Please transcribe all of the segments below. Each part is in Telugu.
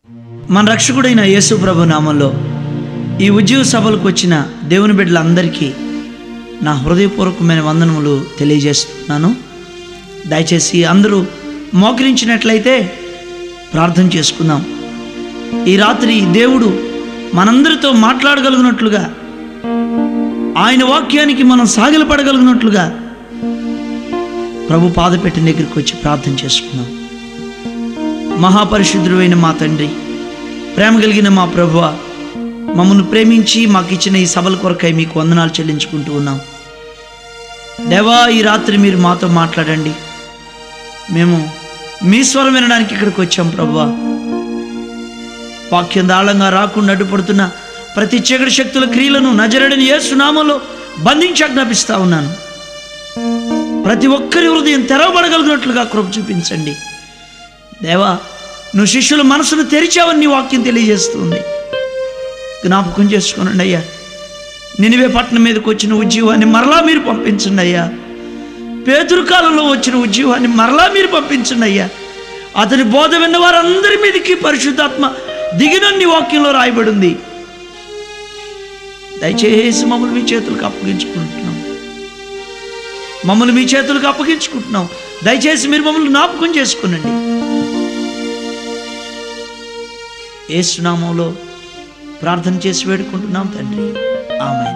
మన రక్షకుడైన యేసు ప్రభు నామంలో ఈ ఉద్యోగ సభలకు వచ్చిన దేవుని బిడ్డలందరికీ నా హృదయపూర్వకమైన వందనములు తెలియజేస్తున్నాను దయచేసి అందరూ మోకరించినట్లయితే ప్రార్థన చేసుకుందాం ఈ రాత్రి దేవుడు మనందరితో మాట్లాడగలిగినట్లుగా ఆయన వాక్యానికి మనం సాగిలపడగలిగినట్లుగా ప్రభు పాదపెట్టిన దగ్గరికి వచ్చి ప్రార్థన చేసుకుందాం మహాపరిశుద్ధుడైన మా తండ్రి ప్రేమ కలిగిన మా ప్రభువ మమ్మల్ని ప్రేమించి మాకు ఇచ్చిన ఈ సభల కొరకై మీకు వందనాలు చెల్లించుకుంటూ ఉన్నాం దేవా ఈ రాత్రి మీరు మాతో మాట్లాడండి మేము మీ స్వరం వినడానికి ఇక్కడికి వచ్చాం ప్రభువా వాక్యం దాళంగా రాకుండా అడ్డుపడుతున్న ప్రతి చీకటి శక్తుల క్రియలను నజరడని యేసునామంలో బంధించి ఆజ్ఞాపిస్తా ఉన్నాను ప్రతి ఒక్కరి హృదయం తెరవబడగలిగినట్లుగా కృప చూపించండి దేవా నువ్వు శిష్యుల మనసును తెరిచావని నీ వాక్యం తెలియజేస్తుంది జ్ఞాపకం చేసుకోనండి అయ్యా నినివే పట్టణం మీదకి వచ్చిన ఉద్యోగాన్ని మరలా మీరు పంపించండి అయ్యా పేతురు కాలంలో వచ్చిన ఉద్యోగాన్ని మరలా మీరు పంపించండి అయ్యా అతని బోధ విన్న వారందరి మీదకి పరిశుద్ధాత్మ దిగినన్ని వాక్యంలో రాయబడి ఉంది దయచేసి మమ్మల్ని మీ చేతులకు అప్పగించుకుంటున్నాం మమ్మల్ని మీ చేతులకు అప్పగించుకుంటున్నాం దయచేసి మీరు మమ్మల్ని జ్ఞాపకం చేసుకునండి ఏసునామంలో ప్రార్థన చేసి వేడుకుంటున్నాం తండ్రి ఆమె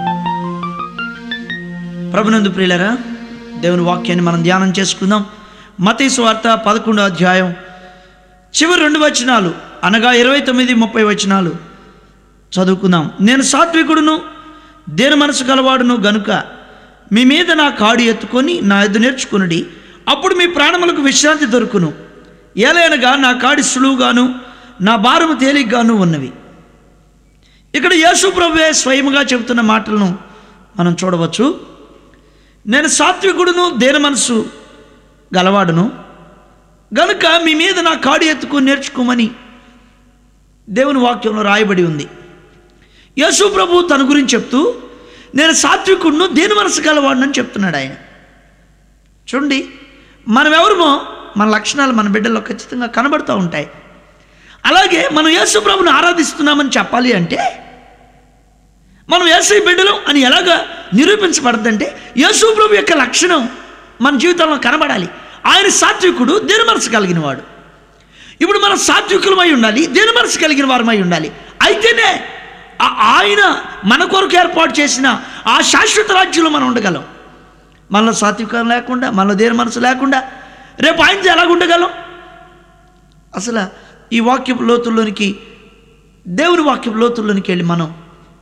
ప్రభునందు ప్రియులరా దేవుని వాక్యాన్ని మనం ధ్యానం చేసుకుందాం మతీసు వార్త పదకొండో అధ్యాయం చివరి రెండు వచనాలు అనగా ఇరవై తొమ్మిది ముప్పై వచనాలు చదువుకుందాం నేను సాత్వికుడును దేని మనసు గలవాడును గనుక మీ మీద నా కాడు ఎత్తుకొని నా ఎద్దు నేర్చుకునుడి అప్పుడు మీ ప్రాణములకు విశ్రాంతి దొరుకును ఏలైనగా నా కాడి సులువుగాను నా భారము తేలిగ్గాను ఉన్నవి ఇక్కడ యేసు ప్రభువే స్వయముగా చెబుతున్న మాటలను మనం చూడవచ్చు నేను సాత్వికుడును దేని మనసు గలవాడును గనుక మీ మీద నా కాడి ఎత్తుకుని నేర్చుకోమని దేవుని వాక్యంలో రాయబడి ఉంది యేసు ప్రభు తన గురించి చెప్తూ నేను సాత్వికుడును దేని మనసు గలవాడునని చెప్తున్నాడు ఆయన చూడండి మనం ఎవరమో మన లక్షణాలు మన బిడ్డల్లో ఖచ్చితంగా కనబడుతూ ఉంటాయి అలాగే మనం యేసు ప్రభుని ఆరాధిస్తున్నామని చెప్పాలి అంటే మనం యేసు బిడ్డలు అని ఎలాగ నిరూపించబడద్దంటే యేసు ప్రభు యొక్క లక్షణం మన జీవితంలో కనబడాలి ఆయన సాత్వికుడు దేని మనసు కలిగిన వాడు ఇప్పుడు మనం సాత్వికులమై ఉండాలి దేని మనసు కలిగిన వారమై ఉండాలి అయితేనే ఆ- ఆయన మన కొరకు ఏర్పాటు చేసిన ఆ శాశ్వత రాజ్యంలో మనం ఉండగలం మనలో సాత్వికం లేకుండా మనలో దేని మనసు లేకుండా రేపు ఆయనతో ఎలాగ ఉండగలం అసలు ఈ వాక్యపు లోతుల్లోనికి దేవుని వాక్యపు లోతుల్లోనికి వెళ్ళి మనం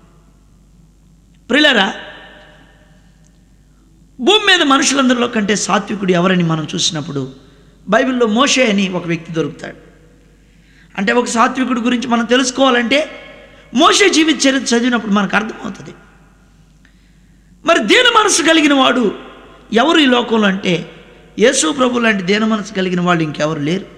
ప్రిలరా భూమి మీద మనుషులందరిలో కంటే సాత్వికుడు ఎవరని మనం చూసినప్పుడు బైబిల్లో మోషే అని ఒక వ్యక్తి దొరుకుతాడు అంటే ఒక సాత్వికుడి గురించి మనం తెలుసుకోవాలంటే మోషే జీవిత చరిత్ర చదివినప్పుడు మనకు అర్థమవుతుంది మరి దేని మనసు కలిగిన వాడు ఎవరు ఈ లోకంలో అంటే యేసు ప్రభు లాంటి దేన మనసు కలిగిన వాళ్ళు ఇంకెవరు లేరు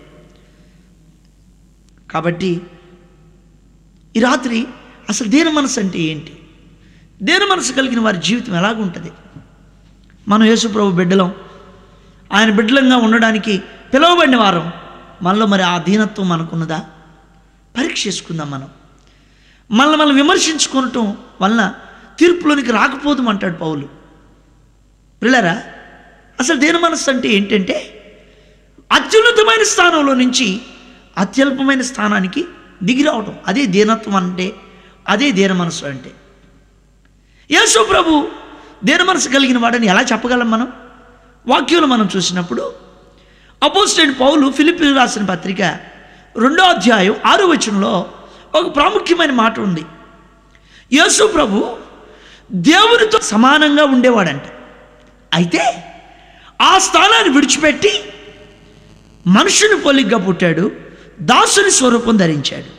కాబట్టి ఈ రాత్రి అసలు దేని మనసు అంటే ఏంటి దేని మనసు కలిగిన వారి జీవితం ఎలాగుంటుంది మనం యేసు ప్రభు బిడ్డలం ఆయన బిడ్డలంగా ఉండడానికి పిలువబడిన వారం మనలో మరి ఆ దీనత్వం మనకున్నదా పరీక్ష చేసుకుందాం మనం మనల్ని మనం విమర్శించుకోవటం వలన తీర్పులోనికి రాకపోదాం అంటాడు పౌలు పిల్లరా అసలు దేని మనస్సు అంటే ఏంటంటే అత్యున్నతమైన స్థానంలో నుంచి అత్యల్పమైన స్థానానికి దిగి రావటం అదే దీనత్వం అంటే అదే దీన మనసు అంటే యేసు ప్రభు దేని మనసు కలిగిన వాడని ఎలా చెప్పగలం మనం వాక్యంలో మనం చూసినప్పుడు అపోజిట్ పౌలు ఫిలిపిన్ రాసిన పత్రిక రెండో అధ్యాయం ఆరో వచనంలో ఒక ప్రాముఖ్యమైన మాట ఉంది యేసు ప్రభు దేవునితో సమానంగా ఉండేవాడంట అయితే ఆ స్థానాన్ని విడిచిపెట్టి మనుషుని పొలిగ్గా పుట్టాడు దాసుని స్వరూపం ధరించాడు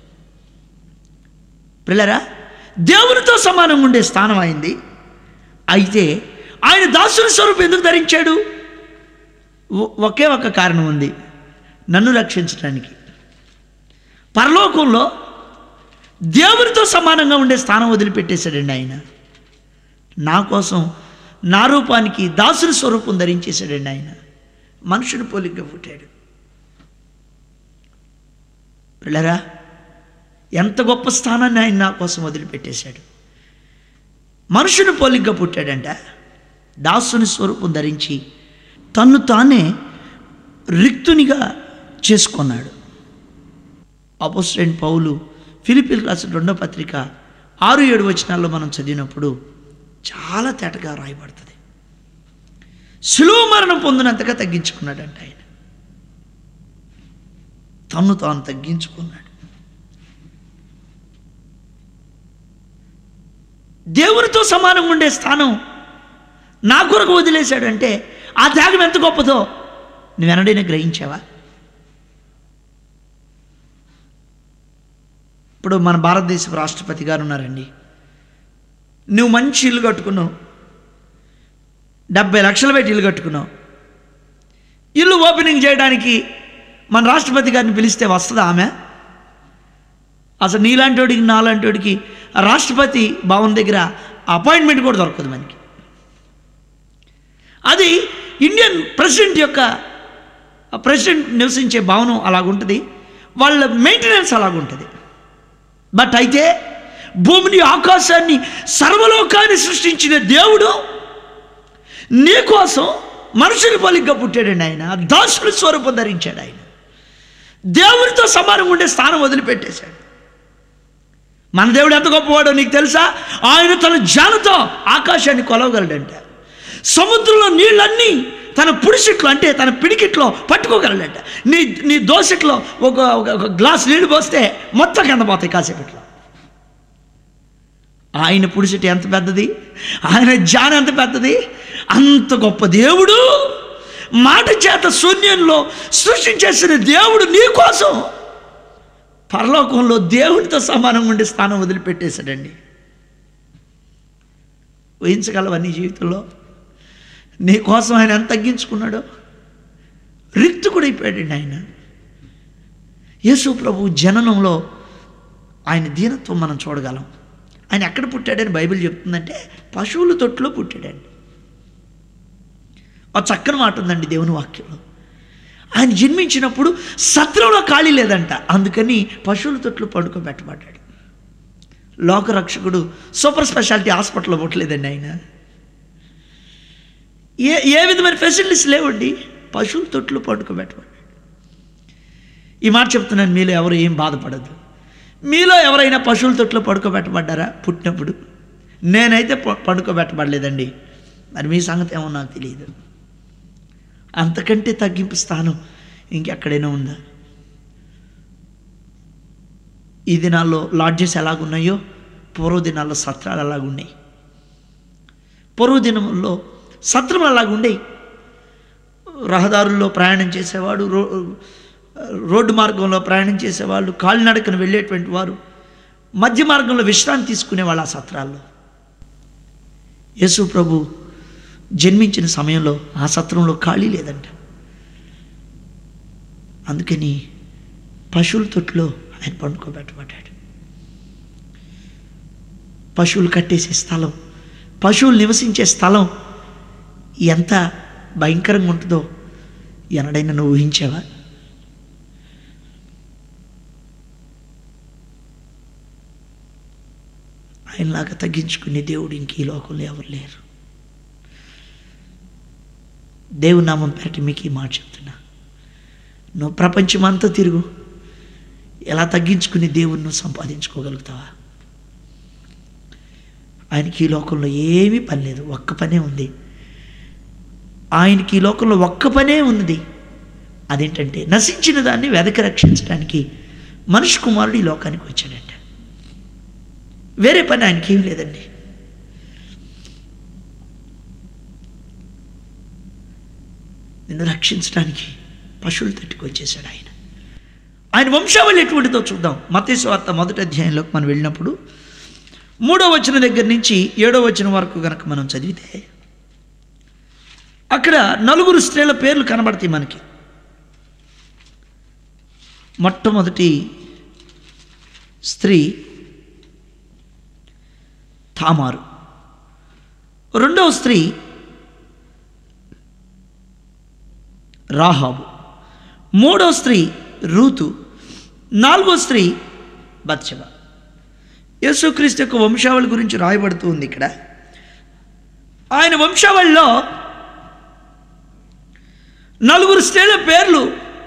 పిల్లరా దేవునితో సమానంగా ఉండే స్థానం అయింది అయితే ఆయన దాసుని స్వరూపం ఎందుకు ధరించాడు ఒ- ఒకే ఒక కారణం ఉంది నన్ను రక్షించడానికి పరలోకంలో దేవునితో సమానంగా ఉండే స్థానం వదిలిపెట్టేశాడండి ఆయన నా కోసం నా రూపానికి దాసుని స్వరూపం ధరించేశాడండి ఆయన మనుషుని పోలిగ్గా పుట్టాడు పిల్లరా ఎంత గొప్ప స్థానాన్ని ఆయన నా కోసం వదిలిపెట్టేశాడు మనుషుని పోలిగ్గా పుట్టాడంట దాసుని స్వరూపం ధరించి తన్ను తానే రిక్తునిగా చేసుకున్నాడు అపోస్టెంట్ పౌలు ఫిలిపిల్ రాసిన రెండో పత్రిక ఆరు ఏడు వచనాల్లో మనం చదివినప్పుడు చాలా తేటగా రాయబడుతుంది సులువు మరణం పొందినంతగా తగ్గించుకున్నాడంట ఆయన తన్ను తాను తగ్గించుకున్నాడు దేవునితో సమానంగా ఉండే స్థానం నా కొరకు వదిలేశాడంటే ఆ త్యాగం ఎంత గొప్పదో నువ్వు ఎనడైనా గ్రహించావా ఇప్పుడు మన భారతదేశపు రాష్ట్రపతి గారు ఉన్నారండి నువ్వు మంచి ఇల్లు కట్టుకున్నావు డెబ్బై లక్షలు పెట్టి ఇల్లు కట్టుకున్నావు ఇల్లు ఓపెనింగ్ చేయడానికి మన రాష్ట్రపతి గారిని పిలిస్తే వస్తుందా ఆమె అసలు నీలాంటోడికి నాలాంటోడికి రాష్ట్రపతి భవన్ దగ్గర అపాయింట్మెంట్ కూడా దొరకదు మనకి అది ఇండియన్ ప్రెసిడెంట్ యొక్క ప్రెసిడెంట్ నివసించే భవనం అలాగుంటుంది వాళ్ళ మెయింటెనెన్స్ అలాగుంటుంది బట్ అయితే భూమిని ఆకాశాన్ని సర్వలోకాన్ని సృష్టించిన దేవుడు నీ కోసం మనుషుని పోలిగ్గా పుట్టాడండి ఆయన దాసుని స్వరూపం ధరించాడు ఆయన దేవునితో సమానంగా ఉండే స్థానం వదిలిపెట్టేశాడు మన దేవుడు ఎంత గొప్పవాడో నీకు తెలుసా ఆయన తన జానతో ఆకాశాన్ని కొలవగలడంట సముద్రంలో నీళ్ళన్నీ తన పుడిసిట్లో అంటే తన పిడికిట్లో పట్టుకోగలడంట నీ నీ దోశట్లో ఒక ఒక- ఒక గ్లాస్ నీళ్లు పోస్తే మొత్తం కింద పోతాయి కాసేపట్లో ఆయన పుడిసిటి ఎంత పెద్దది ఆయన జాన ఎంత పెద్దది అంత గొప్ప దేవుడు మాట చేత శూన్యంలో సృష్టించేసిన దేవుడు నీ కోసం పరలోకంలో దేవునితో సమానంగా ఉండే స్థానం వదిలిపెట్టేశాడండి ఊహించగలవా నీ జీవితంలో నీ కోసం ఆయన ఎంత తగ్గించుకున్నాడో రిక్తుకుడైపోయాడండి ఆయన యేసు ప్రభు జననంలో ఆయన దీనత్వం మనం చూడగలం ఆయన ఎక్కడ పుట్టాడని బైబిల్ చెప్తుందంటే పశువుల తొట్టులో పుట్టాడండి ఒక చక్కని మాట ఉందండి దేవుని వాక్యంలో ఆయన జన్మించినప్పుడు సత్రంలో ఖాళీ లేదంట అందుకని పశువుల తొట్లు పడుకోబెట్టబడ్డాడు లోకరక్షకుడు సూపర్ స్పెషాలిటీ హాస్పిటల్లో పుట్టలేదండి ఆయన ఏ ఏ విధమైన ఫెసిలిటీస్ లేవండి పశువుల తొట్లు పడుకోబెట్టబడ్డాడు ఈ మాట చెప్తున్నాను మీలో ఎవరు ఏం బాధపడదు మీలో ఎవరైనా పశువుల తొట్లో పడుకోబెట్టబడ్డారా పుట్టినప్పుడు నేనైతే ప- పడుకోబెట్టబడలేదండి మరి మీ సంగతి ఏమో నాకు తెలియదు అంతకంటే తగ్గింపు స్థానం ఇంకెక్కడైనా ఉందా ఈ దినాల్లో లాడ్జెస్ ఎలాగున్నాయో పూర్వ దినాల్లో సత్రాలు అలాగున్నాయి పూర్వ దినంలో సత్రం అలాగుండేవి రహదారుల్లో ప్రయాణం చేసేవాడు రో రోడ్డు మార్గంలో ప్రయాణం చేసేవాళ్ళు కాలినడకను వెళ్ళేటువంటి వారు మధ్య మార్గంలో విశ్రాంతి తీసుకునేవాళ్ళు ఆ సత్రాల్లో యేసు ప్రభు జన్మించిన సమయంలో ఆ సత్రంలో ఖాళీ లేదంట అందుకని పశువుల తొట్టులో ఆయన పండుకోబెట్టబడ్డాడు పశువులు కట్టేసే స్థలం పశువులు నివసించే స్థలం ఎంత భయంకరంగా ఉంటుందో ఎనడైనా నువ్వు ఊహించావా ఆయనలాగా తగ్గించుకునే దేవుడు ఇంక ఈ లోకంలో ఎవరు లేరు దేవుని నామం పేరటి మీకు ఈ మాట చెప్తున్నా నువ్వు ప్రపంచమంతా తిరుగు ఎలా తగ్గించుకుని దేవుని నువ్వు సంపాదించుకోగలుగుతావా ఆయనకి ఈ లోకంలో ఏమీ పని లేదు ఒక్క పనే ఉంది ఆయనకి ఈ లోకంలో ఒక్క పనే ఉన్నది అదేంటంటే నశించిన దాన్ని వెదకి రక్షించడానికి మనిషి కుమారుడు ఈ లోకానికి వచ్చాడంట వేరే పని ఆయనకి ఏం లేదండి నిన్ను రక్షించడానికి పశువులు తట్టుకొచ్చేసాడు ఆయన ఆయన వంశావళి ఎటువంటిదో చూద్దాం మతేసు వార్త మొదటి అధ్యాయంలోకి మనం వెళ్ళినప్పుడు మూడో వచనం దగ్గర నుంచి ఏడో వచనం వరకు కనుక మనం చదివితే అక్కడ నలుగురు స్త్రీల పేర్లు కనబడతాయి మనకి మొట్టమొదటి స్త్రీ తామారు రెండవ స్త్రీ రాహాబు మూడవ స్త్రీ రూతు నాలుగో స్త్రీ బత్సబ యేసుక్రీస్తు యొక్క వంశావళి గురించి రాయబడుతూ ఉంది ఇక్కడ ఆయన వంశావళిలో నలుగురు స్త్రీల పేర్లు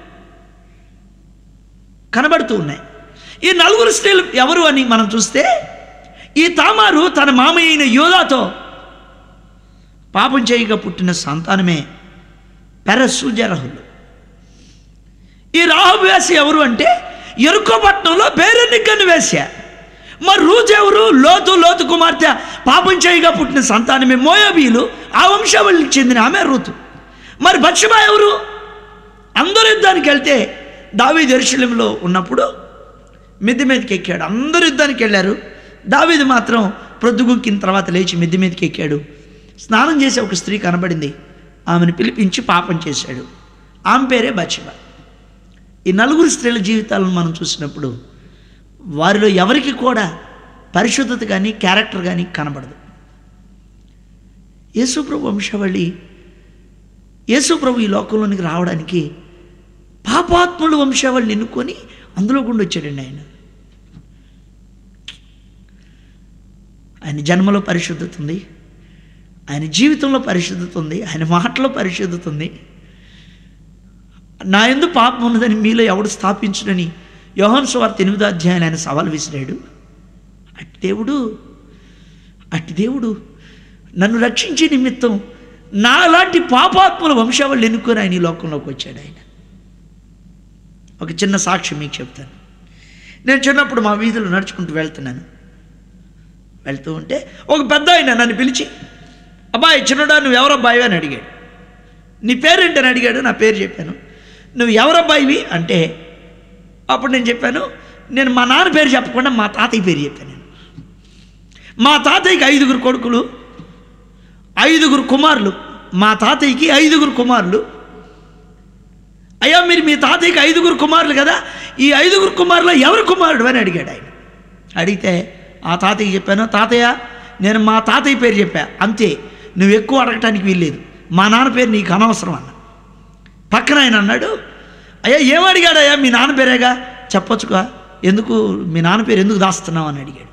కనబడుతూ ఉన్నాయి ఈ నలుగురు స్త్రీలు ఎవరు అని మనం చూస్తే ఈ తామారు తన మామయ్య అయిన యోధాతో పాపం చేయగా పుట్టిన సంతానమే పెరస్సు జరహులు ఈ రాహబు వేసి ఎవరు అంటే ఎరుకోపట్నంలో బేరెన్నికన్ను వేసా మరి రూజు ఎవరు లోతు లోతు కుమార్తె పాపం చేయగా పుట్టిన సంతానమే మోయాబీలు ఆ వంశావళికి చెందిన ఆమె రూతు మరి బత్షబా ఎవరు అందరు యుద్ధానికి వెళ్తే దావీ దర్శనంలో ఉన్నప్పుడు మిద్దె మీదకి ఎక్కాడు అందరు యుద్ధానికి వెళ్ళారు దావీదు మాత్రం ప్రొద్దుగుక్కిన తర్వాత లేచి మిద్దె మీదకి ఎక్కాడు స్నానం చేసే ఒక స్త్రీ కనబడింది ఆమెను పిలిపించి పాపం చేశాడు ఆమె పేరే బత్షబా ఈ నలుగురు స్త్రీల జీవితాలను మనం చూసినప్పుడు వారిలో ఎవరికి కూడా పరిశుద్ధత కానీ క్యారెక్టర్ కానీ కనబడదు యేసుప్రభు వంశావళి యేసుప్రభు ఈ లోకంలోనికి రావడానికి పాపాత్ముల వంశావళిని ఎన్నుకొని అందులో గుండి వచ్చాడండి ఆయన ఆయన జన్మలో పరిశుద్ధత ఉంది ఆయన జీవితంలో పరిశుద్ధత ఉంది ఆయన మాటలో పరిశుద్ధత ఉంది నా ఎందు పాపం ఉన్నదని మీలో ఎవడు స్థాపించునని యోహన్ సువార్త ఎనిమిదో అధ్యాయం ఆయన సవాల్ విసిరాడు అట్టి దేవుడు అట్టి దేవుడు నన్ను రక్షించే నిమిత్తం నాలాంటి పాపాత్ముల వంశావళి ఎన్నుకొని ఆయన ఈ లోకంలోకి వచ్చాడు ఆయన ఒక చిన్న సాక్ష్యం మీకు చెప్తాను నేను చిన్నప్పుడు మా వీధిలో నడుచుకుంటూ వెళ్తున్నాను వెళ్తూ ఉంటే ఒక పెద్ద ఆయన నన్ను పిలిచి అబ్బాయి చిన్నడా నువ్వు ఎవరబ్బాయి అని అడిగాడు నీ పేరేంటని అడిగాడు నా పేరు చెప్పాను నువ్వు ఎవరబ్బాయివి అంటే అప్పుడు నేను చెప్పాను నేను మా నాన్న పేరు చెప్పకుండా మా తాతయ్య పేరు చెప్పాను నేను మా తాతయ్యకి ఐదుగురు కొడుకులు ఐదుగురు కుమారులు మా తాతయ్యకి ఐదుగురు కుమారులు అయ్యా మీరు మీ తాతయ్యకి ఐదుగురు కుమారులు కదా ఈ ఐదుగురు కుమారులు ఎవరు కుమారుడు అని అడిగాడు ఆయన అడిగితే ఆ తాతయ్య చెప్పాను తాతయ్య నేను మా తాతయ్య పేరు చెప్పా అంతే నువ్వు ఎక్కువ అడగటానికి వీల్లేదు మా నాన్న పేరు నీకు అనవసరం అన్న పక్కన ఆయన అన్నాడు అయ్యా ఏం అడిగాడయ్యా మీ నాన్న పేరేగా చెప్పొచ్చుగా ఎందుకు మీ నాన్న పేరు ఎందుకు దాస్తున్నావు అని అడిగాడు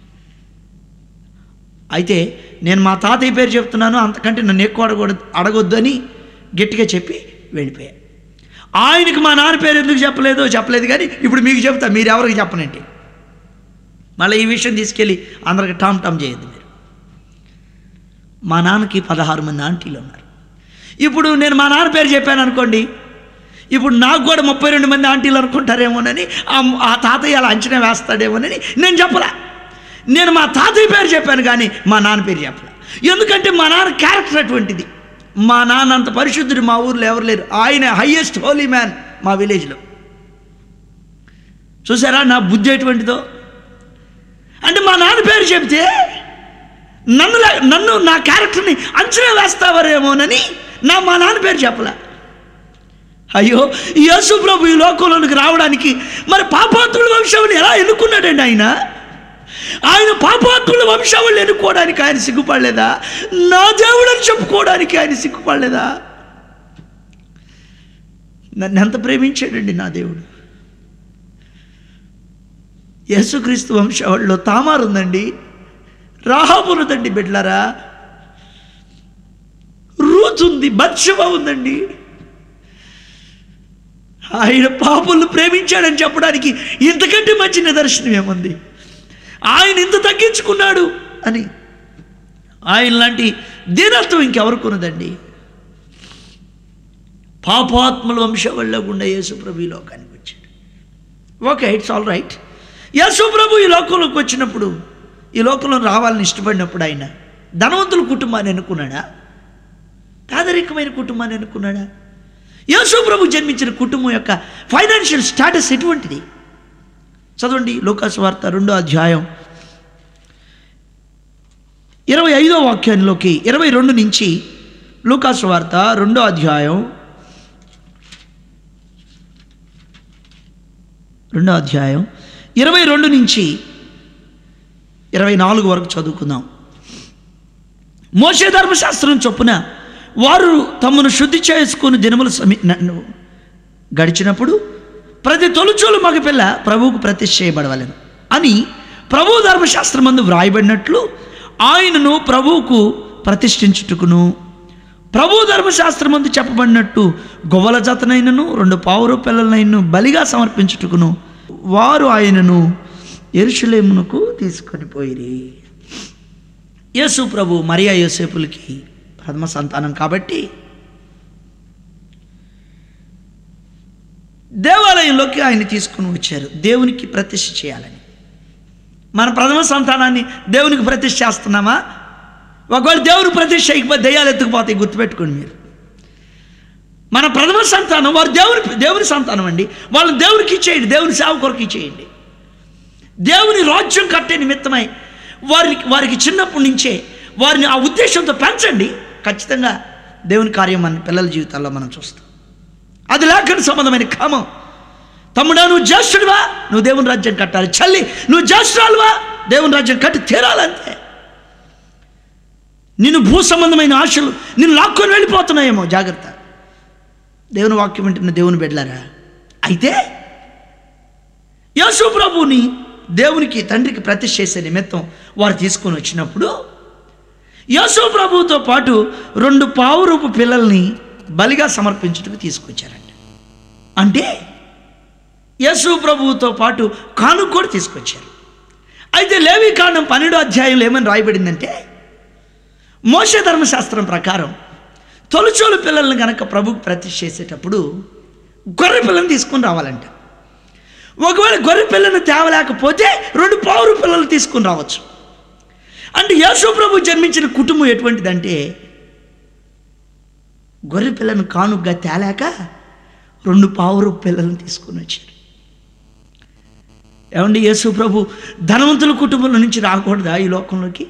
అయితే నేను మా తాతయ్య పేరు చెప్తున్నాను అంతకంటే నన్ను ఎక్కువ అడగకూడదు అడగొద్దు అని గట్టిగా చెప్పి వెళ్ళిపోయా ఆయనకి మా నాన్న పేరు ఎందుకు చెప్పలేదో చెప్పలేదు కానీ ఇప్పుడు మీకు చెప్తా మీరు ఎవరికి చెప్పనంటే మళ్ళీ ఈ విషయం తీసుకెళ్ళి అందరికి టామ్ టామ్ చేయొద్దు మీరు మా నాన్నకి పదహారు మంది ఆంటీలు ఉన్నారు ఇప్పుడు నేను మా నాన్న పేరు చెప్పాను అనుకోండి ఇప్పుడు నాకు కూడా ముప్పై రెండు మంది ఆంటీలు అనుకుంటారేమోనని ఆ- ఆ తాతయ్య అలా అంచనా వేస్తాడేమోనని నేను చెప్పలా నేను మా తాతయ్య పేరు చెప్పాను కానీ మా నాన్న పేరు చెప్పలే ఎందుకంటే మా నాన్న క్యారెక్టర్ అటువంటిది మా నాన్న అంత పరిశుద్ధుడు మా ఊర్లో ఎవరు లేరు ఆయన హయ్యెస్ట్ హోలీ మ్యాన్ మా విలేజ్లో చూసారా నా బుద్ధి ఎటువంటిదో అంటే మా నాన్న పేరు చెప్తే నన్ను లా- నన్ను నా క్యారెక్టర్ని అంచనా వేస్తావరేమోనని నా మా నాన్న పేరు చెప్పలే అయ్యో యేసు ప్రభు ఈ లోకంలోనికి రావడానికి మరి పాపాత్ముల వంశావళి ఎలా ఎన్నుకున్నాడండి ఆయన ఆయన పాపాత్ముల వంశావళి ఎన్నుకోవడానికి ఆయన సిగ్గుపడలేదా నా దేవుడని చెప్పుకోవడానికి ఆయన సిగ్గుపడలేదా నన్ను ఎంత ప్రేమించాడండి నా దేవుడు యేసుక్రీస్తు వంశావళిలో తామారు ఉందండి రాహాబు ఉన్నదండి బిడ్లారా రూత్ ఉంది బత్షవ ఉందండి ఆయన పాపులను ప్రేమించాడని చెప్పడానికి ఇంతకంటే మంచి నిదర్శనం ఏముంది ఆయన ఇంత తగ్గించుకున్నాడు అని ఆయన లాంటి దీనత్వం ఇంకెవరికి ఉన్నదండి పాపాత్మల వంశవల్ల గుండా యేసు ప్రభు ఈ లోకానికి వచ్చాడు okay it's all right Yesu ప్రభు ఈ లోకంలోకి వచ్చినప్పుడు ఈ లోకంలో రావాలని ఇష్టపడినప్పుడు ఆయన ధనవంతుల కుటుంబాన్ని ఎన్నుకున్నాడా పేదరికమైన కుటుంబాన్ని ఎన్నుకున్నాడా యేసు ప్రభు జన్మించిన కుటుంబం యొక్క ఫైనాన్షియల్ స్టాటస్ ఎటువంటిది చదవండి లోకాసు వార్త రెండో అధ్యాయం ఇరవై ఐదో వాక్యంలోకి ఇరవై రెండు నుంచి లూకాసు వార్త రెండో అధ్యాయం రెండో అధ్యాయం ఇరవై రెండు నుంచి ఇరవై నాలుగు వరకు చదువుకుందాం మోసే ధర్మశాస్త్రం చొప్పున వారు తమను శుద్ధి చేసుకుని దినములు సమీ గడిచినప్పుడు ప్రతి తొలుచూలు మగపిల్ల ప్రభువుకు ప్రతిష్ఠ చేయబడవలను అని ప్రభు ధర్మశాస్త్రమందు వ్రాయబడినట్లు ఆయనను ప్రభువుకు ప్రతిష్ఠించుటకును ప్రభు ధర్మశాస్త్రమందు చెప్పబడినట్టు గొవ్వల జతనైనను రెండు పావురు పిల్లలనైనను బలిగా సమర్పించుటకును వారు ఆయనను ఎరుషులేమునకు తీసుకొని పోయిరి యేసు ప్రభు మరియా యోసేపులకి ప్రథమ సంతానం కాబట్టి దేవాలయంలోకి ఆయన తీసుకుని వచ్చారు దేవునికి ప్రతిష్ఠ చేయాలని మన ప్రథమ సంతానాన్ని దేవునికి ప్రతిష్ఠ చేస్తున్నామా ఒకవేళ దేవుని ప్రతిష్ఠ చేయకపోతే దయ్యాలు ఎత్తుకుపోతాయి గుర్తుపెట్టుకోండి మీరు మన ప్రథమ సంతానం వారు దేవుని దేవుని సంతానం అండి వాళ్ళని దేవునికి ఇచ్చేయండి దేవుని సేవ కొరకు ఇచ్చేయండి దేవుని రాజ్యం కట్టే నిమిత్తమై వారికి వారికి చిన్నప్పటి నుంచే వారిని ఆ ఉద్దేశంతో పెంచండి ఖచ్చితంగా దేవుని కార్యం మన పిల్లల జీవితాల్లో మనం చూస్తాం అది లేఖన సంబంధమైన కామం తమ్ముడా నువ్వు జ్యేష్ఠుడివా నువ్వు దేవుని రాజ్యం కట్టాలి చల్లి నువ్వు జ్యేష్ఠురాలువా దేవుని రాజ్యం కట్టి తీరాలంతే నిన్ను భూ సంబంధమైన ఆశలు నిన్ను లాక్కొని వెళ్ళిపోతున్నాయేమో జాగ్రత్త దేవుని వాక్యం వింటున్న దేవుని బిడ్డలారా అయితే యేసు ప్రభుని దేవునికి తండ్రికి ప్రతిష్ఠ చేసే నిమిత్తం వారు తీసుకొని వచ్చినప్పుడు యేసు ప్రభువుతో పాటు రెండు పావురూపు పిల్లల్ని బలిగా సమర్పించుటకు తీసుకొచ్చారంట అంటే యేసు ప్రభువుతో పాటు కానుక కూడా తీసుకొచ్చారు అయితే లేవి కాండం పన్నెండో అధ్యాయంలో ఏమని రాయబడిందంటే మోస ధర్మశాస్త్రం ప్రకారం తొలిచోలు పిల్లల్ని కనుక ప్రభుకు ప్రతిష్ఠ చేసేటప్పుడు గొర్రె పిల్లని తీసుకొని రావాలంట ఒకవేళ గొర్రె పిల్లను తేవలేకపోతే రెండు పావురు పిల్లలు తీసుకుని రావచ్చు అంటే యేసు ప్రభు జన్మించిన కుటుంబం ఎటువంటిదంటే గొర్రె పిల్లను కానుగ్గా తేలేక రెండు పావురు పిల్లలను తీసుకుని వచ్చారు ఏమండి యేసు ప్రభు ధనవంతుల కుటుంబంలో నుంచి రాకూడదా ఈ లోకంలోకి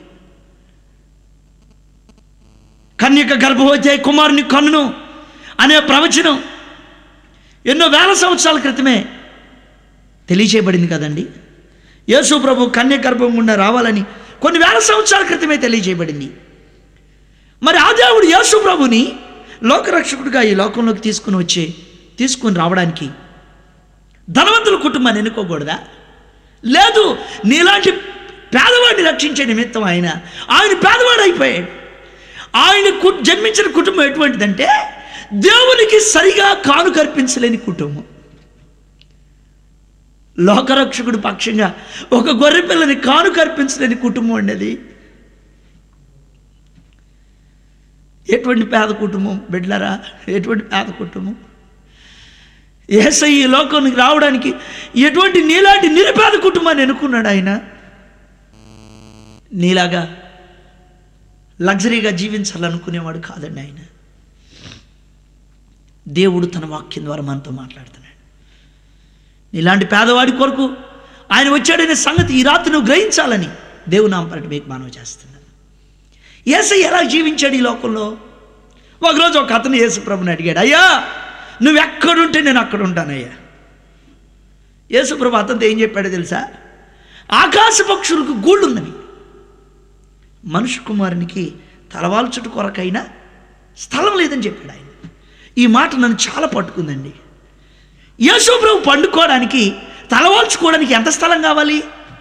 కన్యక గర్భవతి కుమారుని కన్నును అనే ప్రవచనం ఎన్నో వేల సంవత్సరాల క్రితమే తెలియచేయబడింది కదండి యేసు ప్రభు కన్య గర్భం గుండా రావాలని కొన్ని వేల సంవత్సరాల క్రితమే తెలియచేయబడింది మరి ఆ దేవుడు యేసు ప్రభుని లోకరక్షకుడిగా ఈ లోకంలోకి తీసుకుని వచ్చి తీసుకుని రావడానికి ధనవంతుల కుటుంబాన్ని ఎన్నుకోకూడదా లేదు నీలాంటి పేదవాడిని రక్షించే నిమిత్తం ఆయన ఆయన పేదవాడు అయిపోయాడు ఆయన కు- జన్మించిన కుటుంబం ఎటువంటిదంటే దేవునికి సరిగా కాను కల్పించలేని కుటుంబం లోకరక్షకుడు పక్షంగా ఒక గొర్రె పిల్లని కాను కల్పించలేని కుటుంబం అండి అది ఎటువంటి పేద కుటుంబం బిడ్డలారా ఎటువంటి పేద కుటుంబం ఏసై ఈ లోకానికి రావడానికి ఎటువంటి నీలాంటి నిరుపేద కుటుంబాన్ని ఎన్నుకున్నాడు ఆయన నీలాగా లగ్జరీగా జీవించాలనుకునేవాడు కాదండి ఆయన దేవుడు తన వాక్యం ద్వారా మనతో మాట్లాడుతున్నాడు ఇలాంటి పేదవాడి కొరకు ఆయన వచ్చాడనే సంగతి ఈ రాత్రి నువ్వు గ్రహించాలని దేవుని నామపరటి మీకు మనవి చేస్తున్నాను ఏసై ఎలా జీవించాడు ఈ లోకంలో ఒకరోజు ఒక అతను యేసు ప్రభుని అడిగాడు అయ్యా నువ్వు ఎక్కడుంటే నేను అక్కడ ఉంటానయ్యా యేసు ప్రభు అతనితో ఏం చెప్పాడో తెలుసా ఆకాశ పక్షులకు గూళ్ళు ఉన్నవి మనుషు కుమారునికి తలవాల్చుట కొరకైనా స్థలం లేదని చెప్పాడు ఆయన ఈ మాట నన్ను చాలా పట్టుకుందండి యేసు ప్రభు పండుకోవడానికి తలవాల్చుకోవడానికి ఎంత స్థలం కావాలి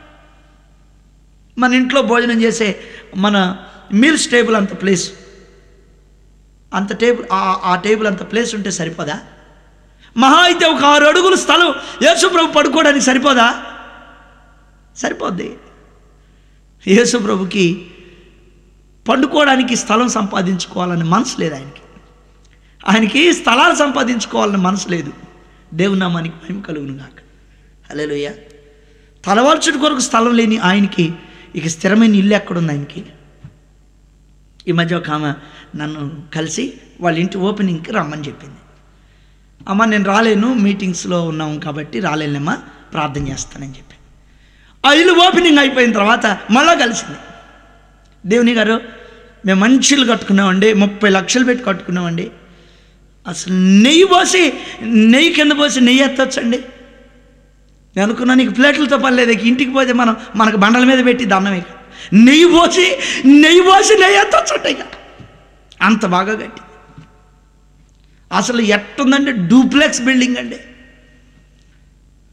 మన ఇంట్లో భోజనం చేసే మన మీల్స్ టేబుల్ అంత ప్లేస్ అంత టేబుల్ ఆ- ఆ టేబుల్ అంత ప్లేస్ ఉంటే సరిపోదా మహా అయితే ఒక ఆరు అడుగుల స్థలం యేసు ప్రభు పడుకోవడానికి సరిపోదా సరిపోద్ది యేసు ప్రభుకి పండుకోవడానికి స్థలం సంపాదించుకోవాలని మనసు లేదు ఆయనకి ఆయనకి స్థలాలు సంపాదించుకోవాలని మనసు లేదు దేవుని నామానికి మహిమ కలుగును గాక హల్లెలూయ తలవాల్చుడి కొరకు స్థలం లేని ఆయనకి ఇక స్థిరమైన ఇల్లు ఎక్కడుంది ఆయనకి ఈ మధ్య ఒక ఆమె నన్ను కలిసి వాళ్ళ ఇంటి ఓపెనింగ్కి రమ్మని చెప్పింది అమ్మ నేను రాలేను మీటింగ్స్లో ఉన్నాం కాబట్టి రాలేనమ్మా ప్రార్థన చేస్తానని చెప్పి ఆ ఇల్లు ఓపెనింగ్ అయిపోయిన తర్వాత మళ్ళా కలిసింది దేవుని గారు మేము మంచి ఇల్లు కట్టుకున్నామండి ముప్పై లక్షలు పెట్టి కట్టుకున్నామండి అసలు నెయ్యి పోసి నెయ్యి కింద పోసి నెయ్యి ఎత్తొచ్చండి నేను అనుకున్నా నీకు ప్లేట్లతో పని లేదు ఇక ఇంటికి పోతే మనం మనకు బండల మీద పెట్టి దండం ఇక నెయ్యి పోసి నెయ్యి పోసి నెయ్యి ఎత్తొచ్చుంట ఇక అంత బాగా కట్టి అసలు ఎట్టుందంటే డూప్లెక్స్ బిల్డింగ్ అండి